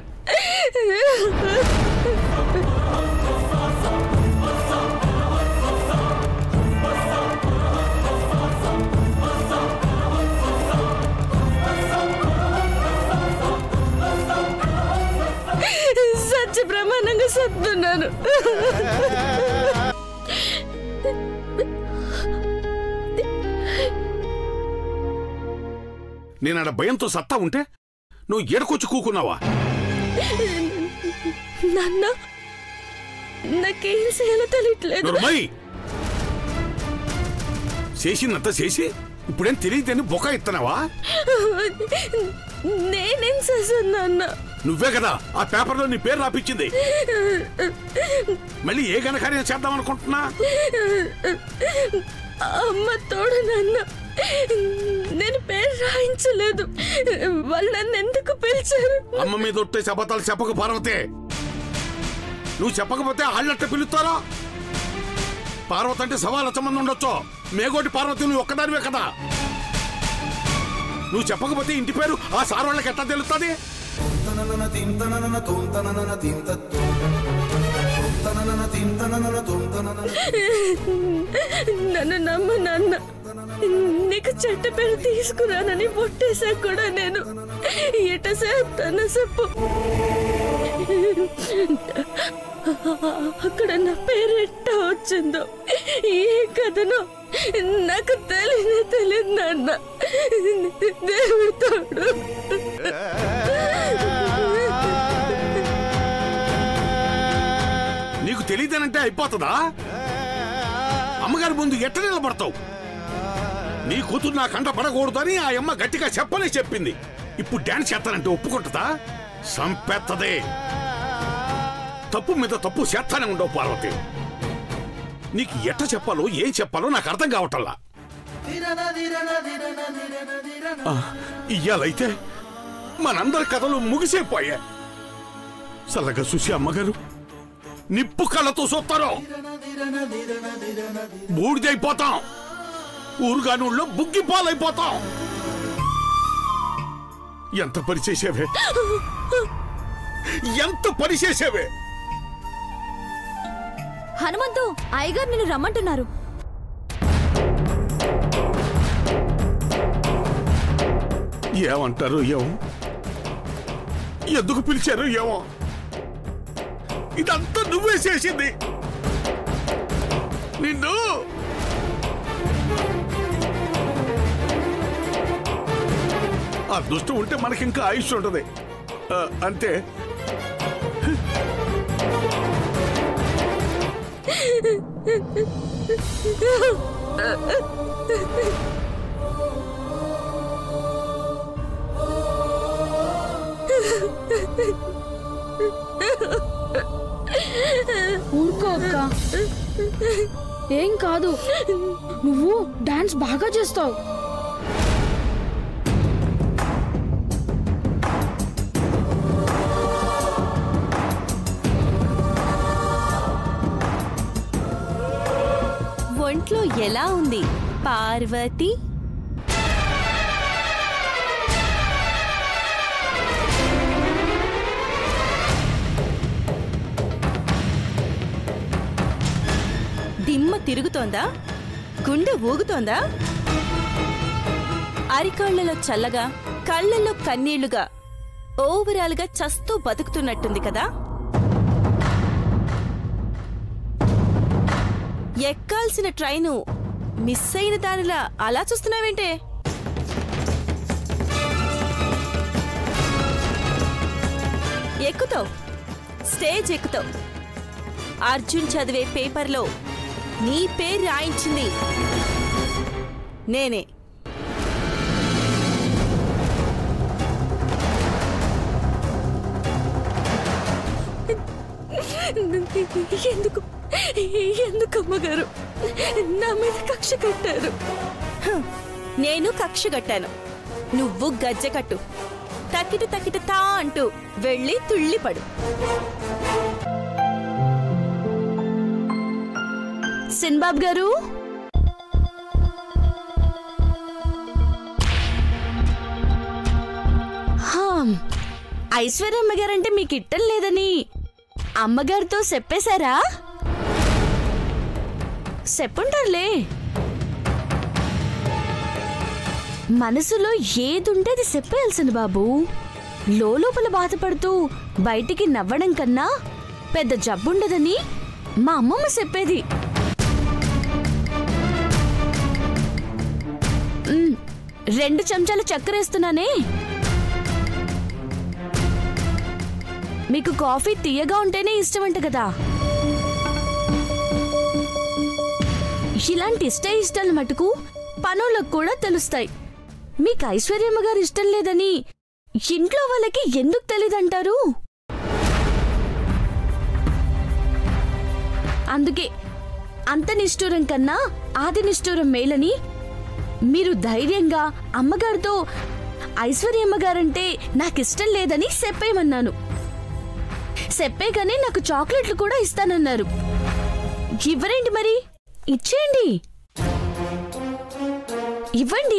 [SPEAKER 11] సత్య ప్రమాణంగా చెప్తున్నాను
[SPEAKER 5] నేను ఆడ భయంతో సత్తా ఉంటే నువ్వు ఎడకొచ్చి కూకున్నావా
[SPEAKER 11] నాన్న నాకేం చేయాలో తెలియట్లేదు
[SPEAKER 5] నోర్మై చేసిందంతా చేసి ఇప్పుడేం తెలియదని బొక్క ఇస్తున్నావా
[SPEAKER 11] నేనేం చేశాను నాన్న
[SPEAKER 5] నువ్వే కదా ఆ పేపర్లో నీ పేరు రాపించింది మళ్ళీ ఏ ఘనకార్యం చేద్దాం అనుకుంటున్నా
[SPEAKER 11] అమ్మ తోడు నాన్న నేను పేరు రాయించలేదు వాళ్ళు నన్ను ఎందుకు పిలిచారు
[SPEAKER 5] అమ్మ మీద ఒట్టే శపథాలు చెప్పక పార్వతే నువ్వు చెప్పకపోతే ఆళ్ళట్ట పిలుస్తారా పార్వతి అంటే సవాల సంబంధం ఉండొచ్చు మేగోటి పార్వతి నువ్వు ఒక్కదానివే కదా నువ్వు చెప్పకపోతే ఇంటి పేరు ఆ సార్ వాళ్ళకి ఎట్లా తెలుస్తుంది
[SPEAKER 11] నన్ను నమ్ము నాన్న నీకు చెట్ట పేరు తీసుకురానని పొట్టేసా కూడా నేను ఎట చేస్తాను చెప్పు అక్కడ నా పేరు ఎట్ట వచ్చిందో ఏ కథనో నాకు తెలియనే తెలియదు నాన్న దేవుడు తోడు
[SPEAKER 5] నీకు తెలియదేనంటే అయిపోతుందా అమ్మగారి ముందు ఎట్ట నిలబడతావు నీ కూతురు నా కంట పడకూడదని ఆ అమ్మ గట్టిగా చెప్పనే చెప్పింది ఇప్పుడు డాన్స్ చేస్తానంటే ఒప్పుకుంటుందా సంపెత్తదే తప్పు మీద తప్పు చేస్తానే ఉండవు పార్వతి నీకు ఎట్ట చెప్పాలో ఏం చెప్పాలో నాకు అర్థం కావటల్లా ఆ, ఇయ్యాలైతే మనందరి కథలు ముగిసేపోయా చల్లగా చూసి అమ్మగారు నిప్పు కళ్ళతో చూస్తారు బూడిదైపోతాం ఊరుగానుల్లో బుగ్గి పాలైపోతాం ఎంత పని చేసేవే ఎంత పని చేసేవే
[SPEAKER 10] హనుమంతు అయ్యగారు నిన్ను రమ్మంటున్నారు
[SPEAKER 5] ఏమంటారు ఏమో ఎందుకు పిలిచారు ఏమో ఇదంతా నువ్వే చేసింది నిన్ను ఆ దుష్టం ఉంటే మనకి ఇంకా ఆయుష్ ఉంటది ఆ, అంతే
[SPEAKER 13] ఊరుకో అక్క ఏం కాదు నువ్వు డాన్స్ బాగా చేస్తావు
[SPEAKER 11] ఒంట్లో ఎలా ఉంది పార్వతి దిమ్మ తిరుగుతోందా గుండె ఊగుతోందా అరికాళ్లలో చల్లగా కళ్ళల్లో కన్నీళ్లుగా ఓవరాల్ గా చస్తూ బతుకుతున్నట్టుంది కదా ఎక్కాల్సిన ట్రైను మిస్ అయిన దానిలా అలా చూస్తున్నావేంటే ఎక్కుతావు స్టేజ్ ఎక్కుతావు అర్జున్ చదివే పేపర్లో నీ పేరు రాయించింది నేనే ఎందుకు ఎందుకు అమ్మగారు నా మీద కక్ష కట్టారు హ, నేను కక్ష కట్టాను నువ్వు గజ్జె కట్టు తక్కిట తక్కిట తా అంటూ వెళ్ళి తుళ్ళిపడు
[SPEAKER 13] సిన్బాబ్ గారు హామ్, ఐశ్వర్యమ్మ గారంటే మీకు ఇట్టం లేదని అమ్మగారితో చెప్పేశారా చెప్పుంటారులే మనసులో ఏదుంటే అది చెప్పేయాల్సింది బాబు లోపల బాధపడుతూ బయటికి నవ్వడం కన్నా పెద్ద జబ్బుండదని మా అమ్మమ్మ చెప్పేది మ్, రెండు చెంచాలు చక్కెర వేస్తున్నానే మీకు కాఫీ తీయగా ఉంటేనే ఇష్టమంట కదా ఇలాంటి ఇష్ట ఇష్టాలు మటుకు పనులకు కూడా తెలుస్తాయి మీకు ఐశ్వర్యమ్మ గారు ఇష్టం లేదని ఇంట్లో వాళ్ళకి ఎందుకు తెలీదంటారు అందుకే అంత నిష్ఠూరం కన్నా ఆది నిష్ఠూరం మేలని మీరు ధైర్యంగా అమ్మగారితో ఐశ్వర్యమ్మ గారంటే నాకిష్టం లేదని చెప్పేయమన్నాను చెప్పేగానే నాకు చాక్లెట్లు కూడా ఇస్తానన్నారు ఇవ్వరేంటి మరి ఇచ్చేయండి ఇవ్వండి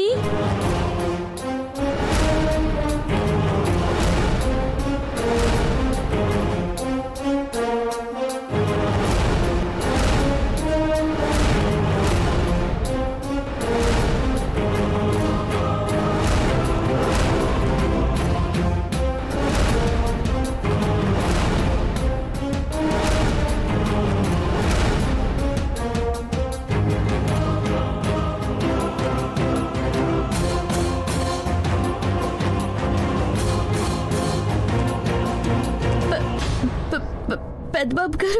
[SPEAKER 13] పెద్దబాబు గారు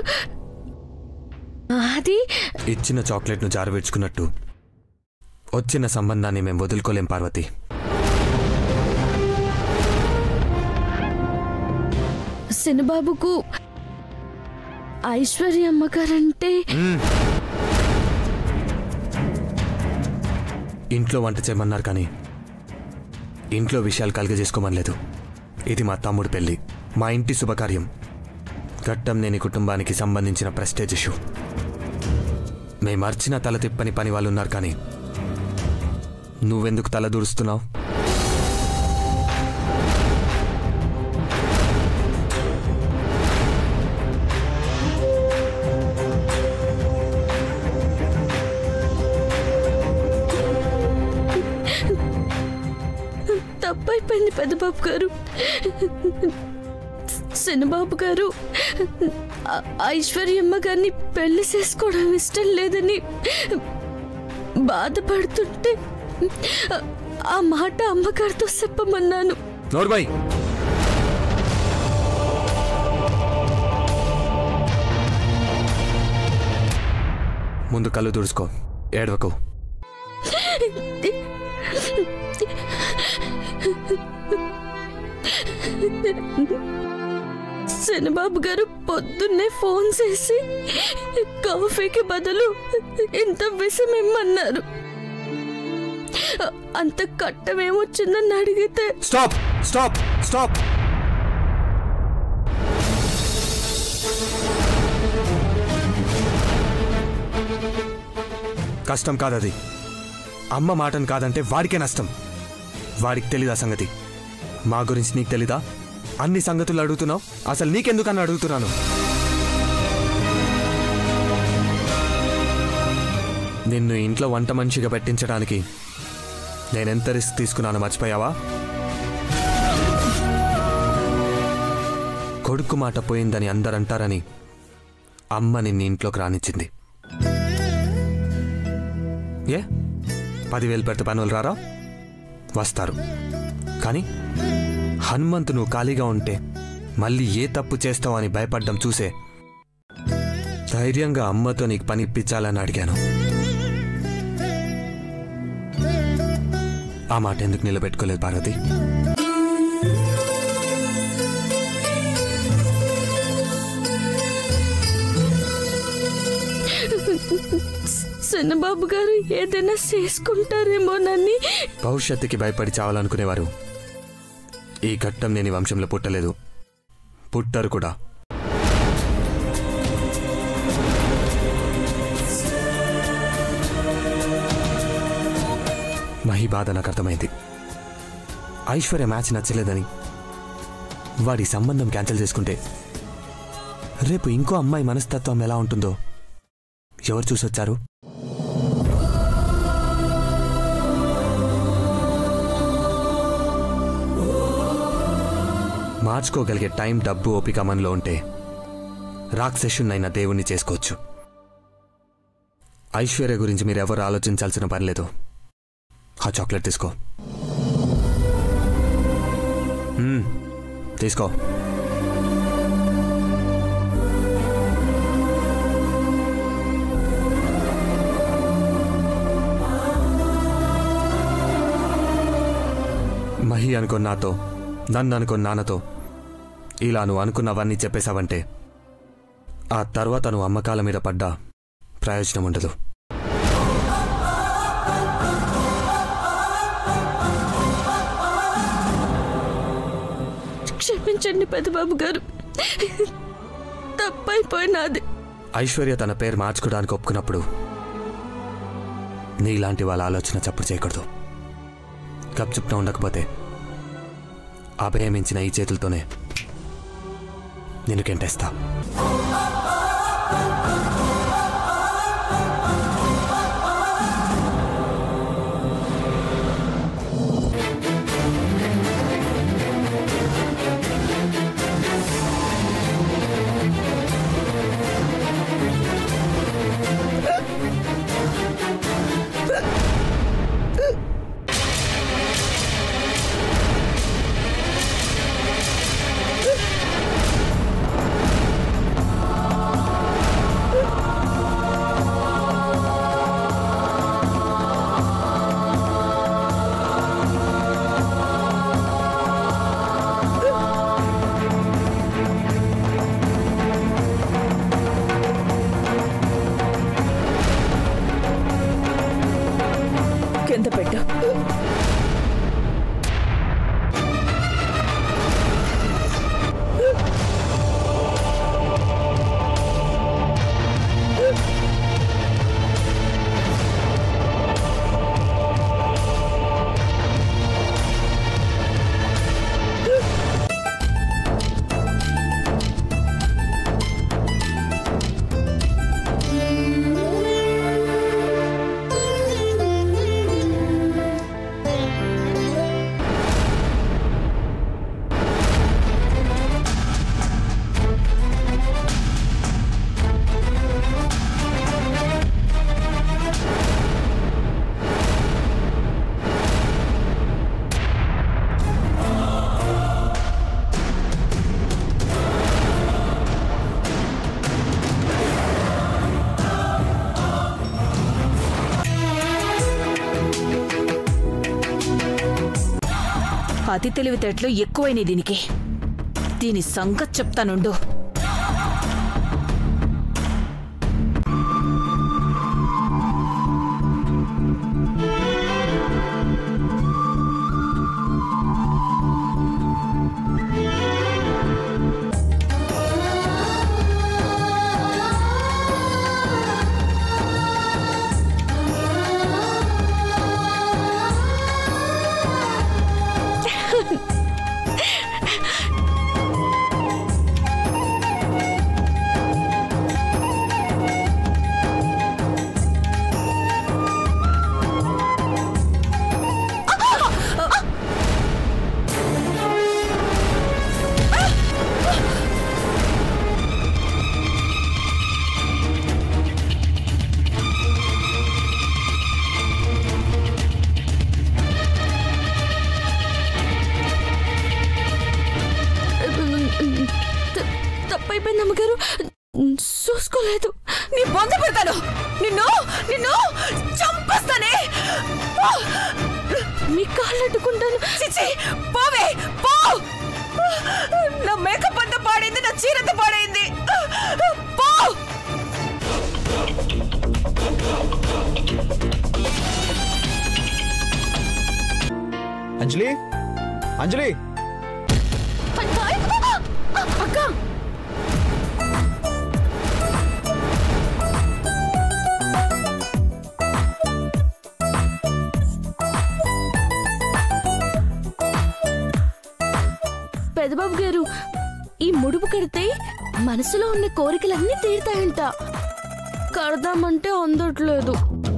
[SPEAKER 13] అది
[SPEAKER 3] ఇచ్చిన చాక్లెట్ను జారవిడ్చుకున్నట్టు వచ్చిన సంబంధాన్ని మేము వదులుకోలేం పార్వతి
[SPEAKER 13] శనిబాబుకు ఐశ్వర్య అమ్మగారంటే
[SPEAKER 3] ఇంట్లో వంట చేయమన్నారు కానీ ఇంట్లో విషయాలు కలుగజేసుకోమనలేదు ఇది మా తమ్ముడు పెళ్లి మా ఇంటి శుభకార్యం ఘట్టం నేని కుటుంబానికి సంబంధించిన ప్రెస్టేజ్ ఇష్యూ మేము అర్చిన తల తిప్పని పని వాళ్ళు ఉన్నారు కానీ నువ్వెందుకు తల దూరుస్తున్నావు
[SPEAKER 13] తప్పైపోయింది పెద్దబాబు గారు శనిబాబు గారు ఆ- ఐశ్వర్యమ్మ గారిని పెళ్లి చేసుకోవడం ఇష్టం లేదని బాధపడుతుంటే ఆ- ఆ మాట అమ్మగారితో చెప్పమన్నాను
[SPEAKER 3] నోర్బాయ్ ముందు కళ్ళు తుడుచుకో ఏడవకు
[SPEAKER 13] శనిబాబు గారు పొద్దున్నే ఫోన్ చేసి కాఫీకి బదులు ఇంత విషం ఇమ్మన్నారు అంత కట్టమేమొచ్చిందని అడిగితే
[SPEAKER 3] స్టాప్ స్టాప్ స్టాప్ కష్టం కాదది అమ్మ మాటను కాదంటే వాడికే నష్టం వాడికి తెలీదా సంగతి మా గురించి నీకు తెలీదా అన్ని సంగతులు అడుగుతున్నావు అసలు నీకెందుకని అడుగుతున్నాను నిన్ను ఇంట్లో వంట మనిషిగా పెట్టించడానికి నేనెంత రిస్క్ తీసుకున్నానో మర్చిపోయావా కొడుకు మాట పోయిందని అందరంటారని అమ్మ నిన్ను ఇంట్లోకి రానిచ్చింది ఏ పదివేలు పెడితే పనులు రారా వస్తారు కానీ హనుమంతు నువ్వు ఖాళీగా ఉంటే మళ్ళీ ఏ తప్పు చేస్తావు అని భయపడ్డం చూసే ధైర్యంగా అమ్మతో నీకు పని ఇప్పించాలని అడిగాను ఆ మాట ఎందుకు నిలబెట్టుకోలేదు పార్వతి
[SPEAKER 13] శనిబాబు గారు ఏదైనా చేసుకుంటారేమోనని
[SPEAKER 3] భవిష్యత్తుకి భయపడి చావాలనుకునేవారు ఈ ఘట్టం నేను ఈ వంశంలో పుట్టలేదు పుట్టరు కూడా మహి బాధ నాకు అర్థమైంది ఐశ్వర్య మ్యాచ్ నచ్చలేదని వాడి సంబంధం క్యాన్సిల్ చేసుకుంటే రేపు ఇంకో అమ్మాయి మనస్తత్వం ఎలా ఉంటుందో ఎవరు చూసొచ్చారు మార్చుకోగలిగే టైం డబ్బు ఓపిక మనలో ఉంటే రాక్షసున్నైన దేవుణ్ణి చేసుకోవచ్చు ఐశ్వర్య గురించి మీరు ఎవరు ఆలోచించాల్సిన పని లేదు ఆ చాక్లెట్ తీసుకో మ్మ్, తీసుకో మహి అనుకున్న నాతో నన్ను అనుకున్న నాన్నతో ఇలా నువ్వు అనుకున్నవన్నీ చెప్పేశావంటే ఆ తర్వాత నువ్వు అమ్మకాల మీద పడ్డా ప్రయోజనం ఉండదు
[SPEAKER 13] క్షమించండి పెద్దబాబు గారు తప్పైపోయినాది
[SPEAKER 3] ఐశ్వర్య తన పేరు మార్చుకోవడానికి ఒప్పుకున్నప్పుడు నీలాంటి వాళ్ళ ఆలోచన చప్పుడు చేయకూడదు గప్చుప్న ఉండకపోతే అభయమించిన ఈ చేతులతోనే నిన్ను కెంటేస్తా
[SPEAKER 13] ఆ
[SPEAKER 2] అతి తెలివితేటలు ఎక్కువైనాయి దీనికి దీని సంగతి చెప్తానుండు
[SPEAKER 13] త- తప్పైపోయింది అమ్మగారు చూసుకోలేదు
[SPEAKER 2] నీ బొంద పెడతాను నిన్ను నిన్ను చంపేస్తానే
[SPEAKER 13] మీ కాళ్ళు అడ్డుకుంటాను
[SPEAKER 2] చిచి పోవే పో నా మేకప్ అంతా పాడైంది నా చీరంతా పాడైంది పో
[SPEAKER 1] అంజలి అంజలి
[SPEAKER 13] అక్క పెదబాబు గారు ఈ ముడుపు కడితే మనసులో ఉన్న కోరికలన్నీ తీరుతాయంట కడదామంటే అందట్లేదు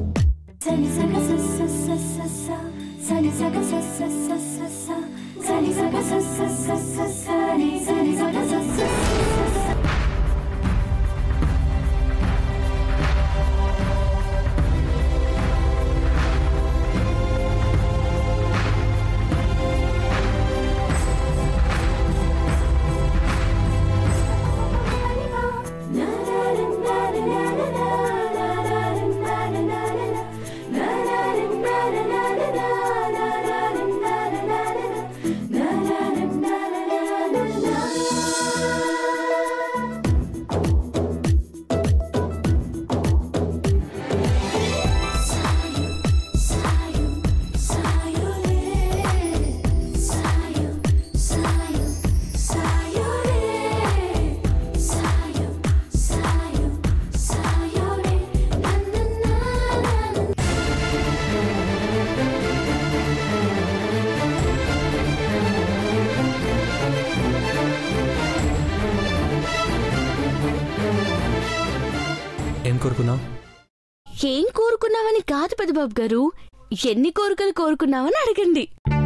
[SPEAKER 3] ఏం కోరుకున్నావు
[SPEAKER 13] ఏం కోరుకున్నావని కాదు పెదబాబు గారు ఎన్ని కోరికలు కోరుకున్నావని అడగండి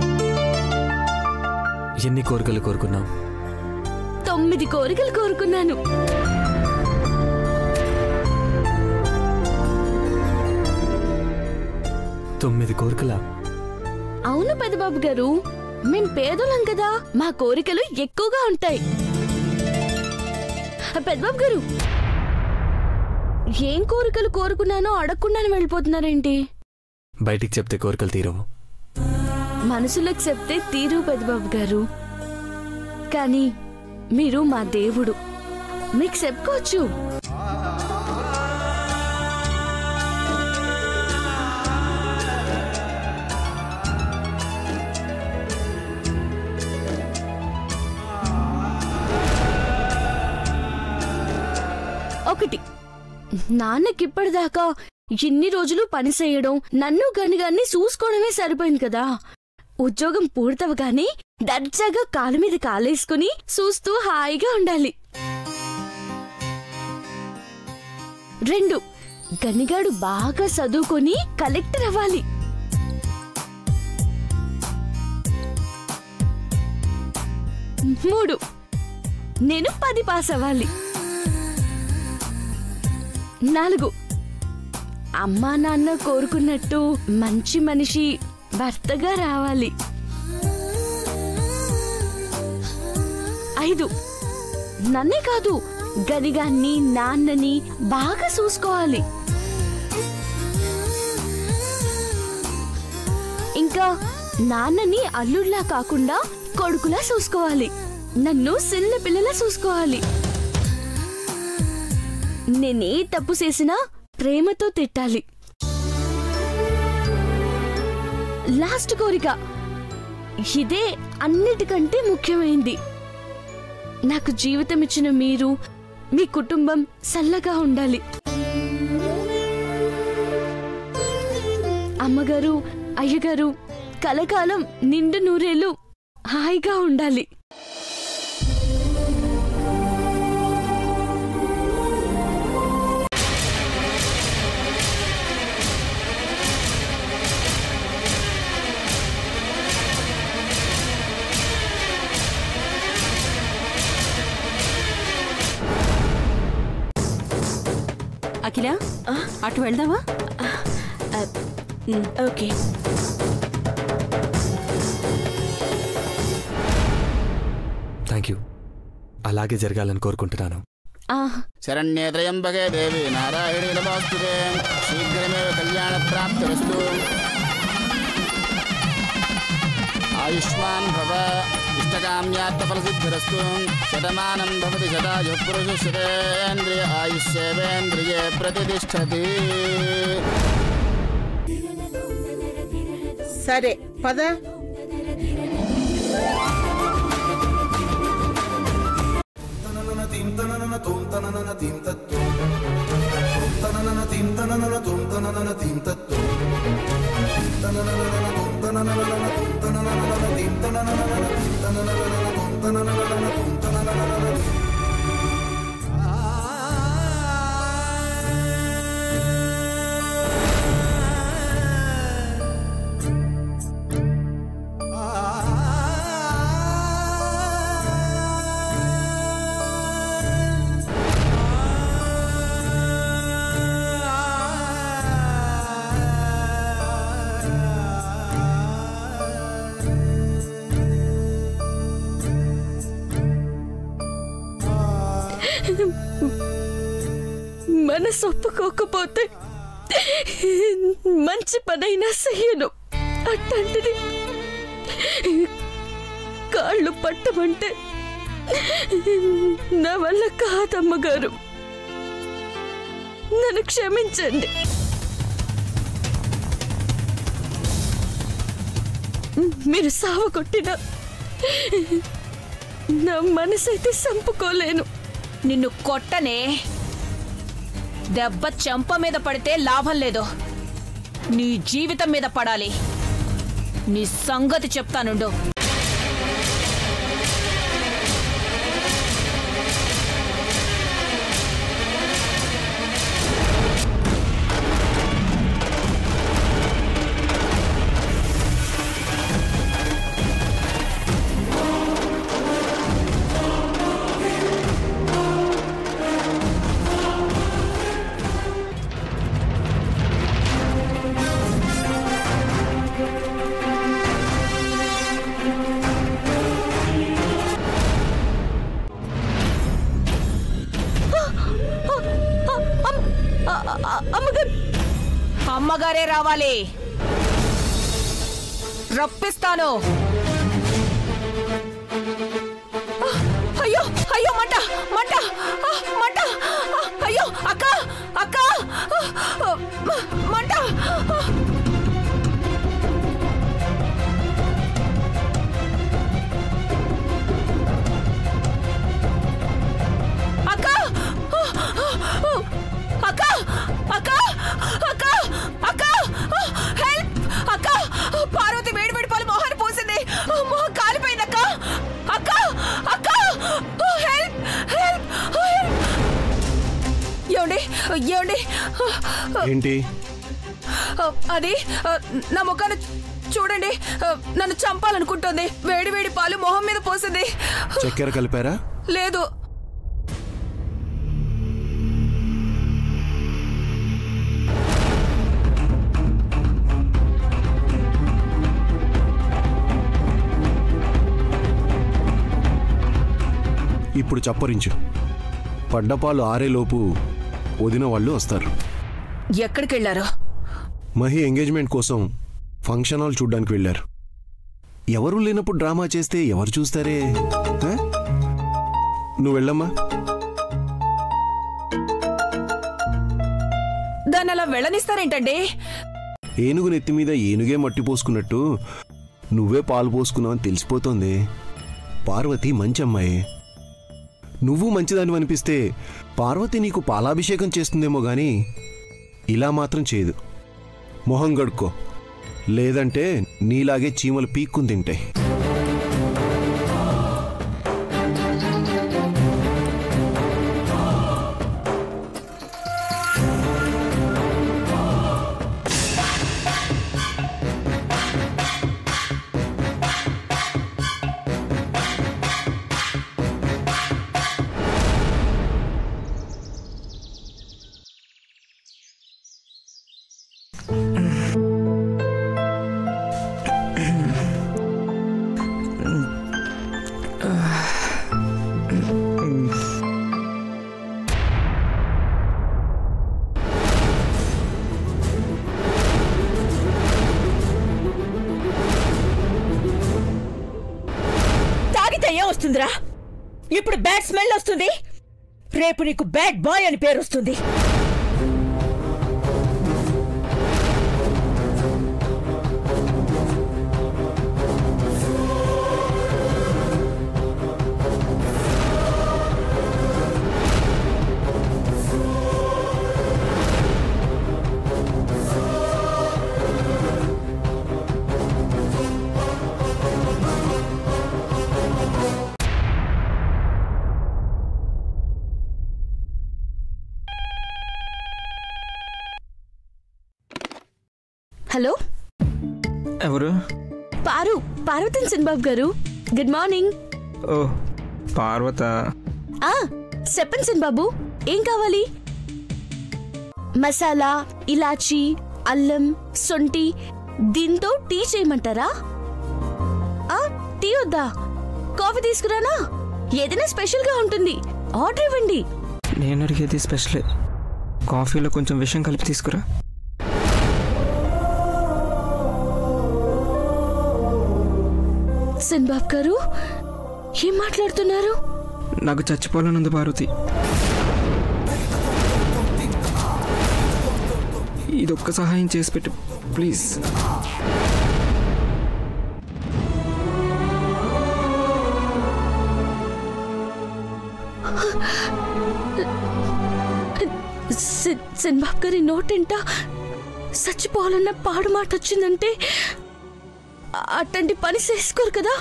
[SPEAKER 3] ఎన్ని కోరికలు కోరుకున్నావు
[SPEAKER 13] తొమ్మిది కోరికలు కోరుకున్నాను
[SPEAKER 3] తొమ్మిది కోరికలా
[SPEAKER 13] అవును పెదబాబు గారు మేం పేదోళ్ళం కదా మా కోరికలు ఎక్కువగా ఉంటాయి పెదబాబు గారు ఏం కోరికలు కోరుకున్నానో అడగకుండానే వెళ్ళిపోతున్నారేంటి
[SPEAKER 3] బయటికి చెప్తే కోరికలు తీరవు
[SPEAKER 13] మనసులోకి చెప్తే తీరు పెదబాబు గారు కానీ మీరు మా దేవుడు మీకు చెప్పుకోవచ్చు ఒకటి నాన్నకిప్పటిదాకా ఇన్ని రోజులు పని చేయడం నన్ను గనిగాన్ని చూసుకోవడమే సరిపోయింది కదా ఉద్యోగం పూర్తవగానే దర్జాగా కాలు మీద కాలేసుకుని చూస్తూ హాయిగా ఉండాలి రెండు గనిగాడు బాగా చదువుకొని కలెక్టర్ అవ్వాలి మూడు నేను పది పాస్ అవ్వాలి నాలుగు అమ్మా నాన్న కోరుకున్నట్టు మంచి మనిషి భర్తగా రావాలి ఐదు నన్నే కాదు గదిగాన్ని నాన్నని బాగా చూసుకోవాలి ఇంకా నాన్నని అల్లుడిలా కాకుండా కొడుకులా చూసుకోవాలి నన్ను చిన్న పిల్లలా చూసుకోవాలి నేనే తప్పు చేసినా ప్రేమతో తిట్టాలి లాస్ట్ కోరిక ఇదే అన్నిటికంటే ముఖ్యమైంది నాకు జీవితం ఇచ్చిన మీరు మీ కుటుంబం చల్లగా ఉండాలి అమ్మగారు అయ్యగారు కలకాలం నిండు నూరేళ్ళు హాయిగా ఉండాలి
[SPEAKER 14] అఖిల అటు వెళ్దామా
[SPEAKER 11] ఓకే
[SPEAKER 3] థ్యాంక్ యూ అలాగే జరగాలని కోరుకుంటున్నాను
[SPEAKER 15] శరణ్యే త్రయంబకే దేవి నారాయణి నమోస్తుతే శీఘ్రమేవ కళ్యాణ ప్రాప్తిరస్తు ఆయుష్మాన్ భవ ఇష్టకామ్యాత్మఫలసిద్ధిరస్తు శతమానం భవతి శతాయు పురుష శతేంద్రియ ఆయుష్యేవేంద్రియే ప్రతిష్టతి
[SPEAKER 12] సరే పద
[SPEAKER 13] మనసు ఒప్పుకోకపోతే మంచి పనైనా చెయ్యను అట్లాంటిది కాళ్ళు పట్టమంటే నా వల్ల కాదమ్మగారు నన్ను క్షమించండి మీరు సావ కొట్టిన నా మనసైతే చంపుకోలేను
[SPEAKER 8] నిన్ను కొట్టనే దెబ్బ చెంప మీద పడితే లాభం లేదు నీ జీవితం మీద పడాలి నీ సంగతి చెప్తానుండు
[SPEAKER 13] అమ్మగారు
[SPEAKER 8] అమ్మగారే రావాలి రప్పిస్తాను అయ్యో అయ్యో మంట మంట ఆ, మంట ఆ, అయ్యో అక్క అక్క ఆ, మంట ఆ. అక్క అక్క అక్క అక్క అక్క హెల్ప్ అక్క పార్వతి వేడి వేడి పాలు మొహాన్ని పోసింది మొహం కాలిపోయింది అక్క అక్క అక్క హెల్ప్ హెల్ప్ ఏమండి ఏమండి
[SPEAKER 9] ఏంటి
[SPEAKER 8] అది నా ముఖాన్ని చూడండి నన్ను చంపాలనుకుంటుంది వేడి వేడి పాలు మొహం మీద పోసింది
[SPEAKER 9] చక్కెర కలిపారా
[SPEAKER 8] లేదు
[SPEAKER 9] ఇప్పుడు చప్పరించు పడ్డపాలు ఆరేలోపు వదిన వాళ్ళు వస్తారు
[SPEAKER 8] ఎక్కడికి వెళ్ళారు
[SPEAKER 9] మహి ఎంగేజ్మెంట్ కోసం ఫంక్షన్ హాల్ చూడ్డానికి వెళ్ళారు
[SPEAKER 16] ఎవరు లేనప్పుడు డ్రామా చేస్తే ఎవరు చూస్తారే ఆ? నువ్వు వెళ్ళమ్మా
[SPEAKER 8] దాన్ని అలా వెళ్ళనిస్తారేంటండి
[SPEAKER 16] ఏనుగు నెత్తి మీద ఏనుగే మట్టి పోసుకున్నట్టు నువ్వే పాలు పోసుకున్నావని తెలిసిపోతోంది పార్వతి మంచి అమ్మాయి నువ్వు మంచిదాన్ని అనిపిస్తే పార్వతి నీకు పాలాభిషేకం చేస్తుందేమో గాని ఇలా మాత్రం చేయదు మొహం గడుక్కో లేదంటే నీలాగే చీమలు పీక్కుని తింటాయి
[SPEAKER 2] తాగితే ఏం వస్తుందిరా ఇప్పుడు బ్యాడ్ స్మెల్ వస్తుంది రేపు నీకు బ్యాడ్ బాయ్ అని పేరు వస్తుంది
[SPEAKER 13] హలో
[SPEAKER 1] ఎవరు
[SPEAKER 13] పారు పార్వతన్ సిన్బాబు గారు గుడ్ మార్నింగ్
[SPEAKER 1] ఓ పార్వత
[SPEAKER 13] ఆ చెప్పండి సిన్బాబు ఏం కావాలి మసాలా ఇలాచీ అల్లం సొంటి దీంతో టీ చేయమంటారా ఆ టీ వద్దా కాఫీ తీసుకురానా ఏదైనా స్పెషల్గా ఉంటుంది ఆర్డర్ ఇవ్వండి
[SPEAKER 1] నేను అడిగేది స్పెషలే కాఫీలో కొంచెం విషయం కలిపి తీసుకురా
[SPEAKER 13] సిన్బాబ్ గారు ఏం మాట్లాడుతున్నారు
[SPEAKER 1] నాకు చచ్చిపోవాలనుంది పార్వతి ఇదొక్క సహాయం చేసి పెట్టు ప్లీజ్
[SPEAKER 13] సిన్- సిన్బాబ్ గారి నోటెంట చచ్చిపోవాలన్న పాడు మాట వచ్చిందంటే అట్టంటి పని చేసుకోరు కదా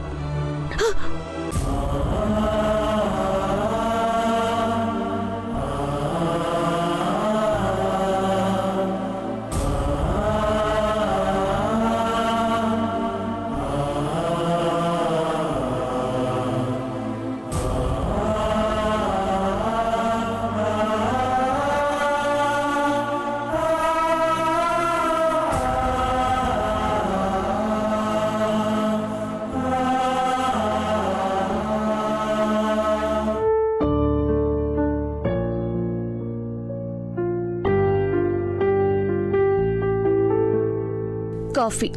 [SPEAKER 13] కాఫీ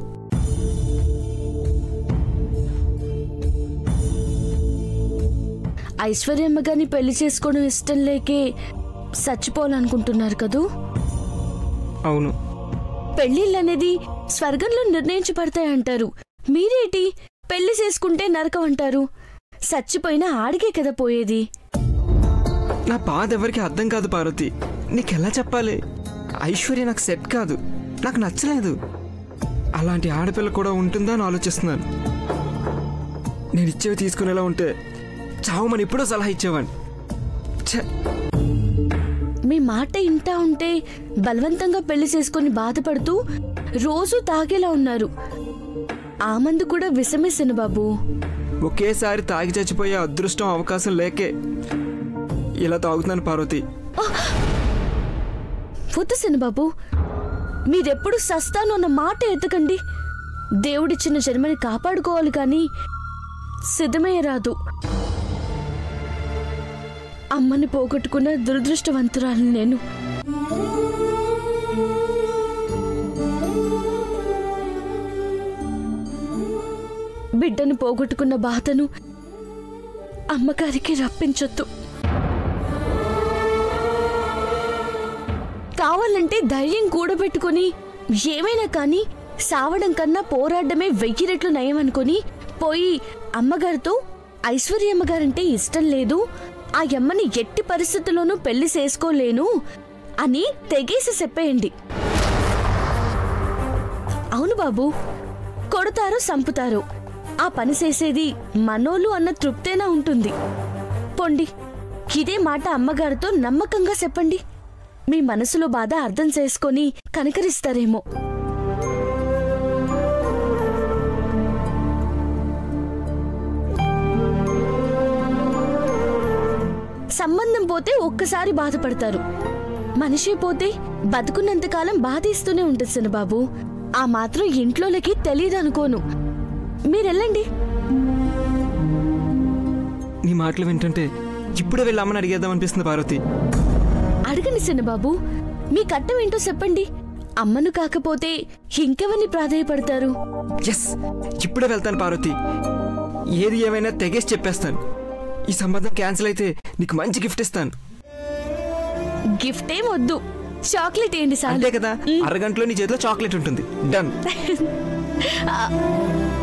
[SPEAKER 13] ఐశ్వర్యమ్మ గారిని పెళ్లి చేసుకోవడం ఇష్టం లేకే చచ్చిపోవాలనుకుంటున్నారు కదూ
[SPEAKER 1] అవును
[SPEAKER 13] పెళ్లిళ్ళు అనేది స్వర్గంలో నిర్ణయించబడతాయంటారు మీరేటి పెళ్లి చేసుకుంటే నరకం అంటారు చచ్చిపోయినా ఆడికే కదా పోయేది
[SPEAKER 1] నా బాధ ఎవరికి అర్థం కాదు పార్వతి నీకెలా చెప్పాలి ఐశ్వర్య నాకు సెట్ కాదు నాకు నచ్చలేదు అలాంటి ఆడపిల్ల కూడా ఉంటుందా అని ఆలోచిస్తున్నాను నేను ఇచ్చేవి తీసుకునేలా ఉంటే చావమని ఎప్పుడో సలహా ఇచ్చేవాడిని ఛే
[SPEAKER 13] మీ మాట ఇంటా ఉంటే బలవంతంగా పెళ్లి చేసుకొని బాధపడుతూ రోజు తాగేలా ఉన్నారు ఆ మందు కూడా విషమేసిన బాబు
[SPEAKER 1] ఒకేసారి తాగి చచ్చిపోయే అదృష్టం అవకాశం లేకే ఇలా తాగుతున్నాను పార్వతి
[SPEAKER 13] వద్దు బాబు మీరెప్పుడు సస్తాను అన్న మాట ఎత్తకండి దేవుడిచ్చిన జన్మని కాపాడుకోవాలి కానీ సిద్ధమయ్య రాదు అమ్మని పోగొట్టుకున్న దురదృష్టవంతురాలు నేను బిడ్డను పోగొట్టుకున్న బాధను అమ్మగారికి రప్పించొద్దు కావాలంటే ధైర్యం కూడబెట్టుకొని ఏమైనా కానీ సావడం కన్నా పోరాడమే వెయ్యి రెట్లు నయం అనుకొని పోయి అమ్మగారితో ఐశ్వర్య అమ్మగారంటే ఇష్టం లేదు ఆ అమ్మని ఎట్టి పరిస్థితుల్లోనూ పెళ్లి చేసుకోలేను అని తెగేసి చెప్పేయండి అవును బాబు కొడతారు సంపుతారు ఆ పని చేసేది మనోలు అన్న తృప్తేనా ఉంటుంది పొండి ఇదే మాట అమ్మగారితో నమ్మకంగా చెప్పండి మీ మనసులో బాధ అర్థం చేసుకొని కనకరిస్తారేమో సంబంధం పోతే ఒక్కసారి బాధపడతారు మనిషి పోతే బతుకున్నంతకాలం బాధిస్తూనే ఉంటుంది చిన్నబాబు ఆ మాత్రం ఇంట్లోలకి తెలియదు అనుకోను మీరెళ్ళండి
[SPEAKER 1] నీ మాటలు వింటుంటే ఇప్పుడే వెళ్ళి అమ్మని అడిగేద్దాం అనిపిస్తుంది పార్వతి
[SPEAKER 13] అడగండి చిన్నబాబు మీ కట్టం ఏంటో చెప్పండి అమ్మను కాకపోతే ఇంకెవరిని ప్రాధాయపడతారు
[SPEAKER 1] ఎస్ ఇప్పుడే వెళ్తాను పార్వతి ఏది ఏమైనా తెగేసి చెప్పేస్తాను ఈ సంబంధం క్యాన్సిల్ అయితే నీకు మంచి గిఫ్ట్ ఇస్తాను
[SPEAKER 13] గిఫ్ట్ ఏం వద్దు చాక్లెట్ ఏంటి సార్
[SPEAKER 1] అంతే కదా అరగంటలో నీ చేతిలో చాక్లెట్ ఉంటుంది డన్
[SPEAKER 13] ఆ,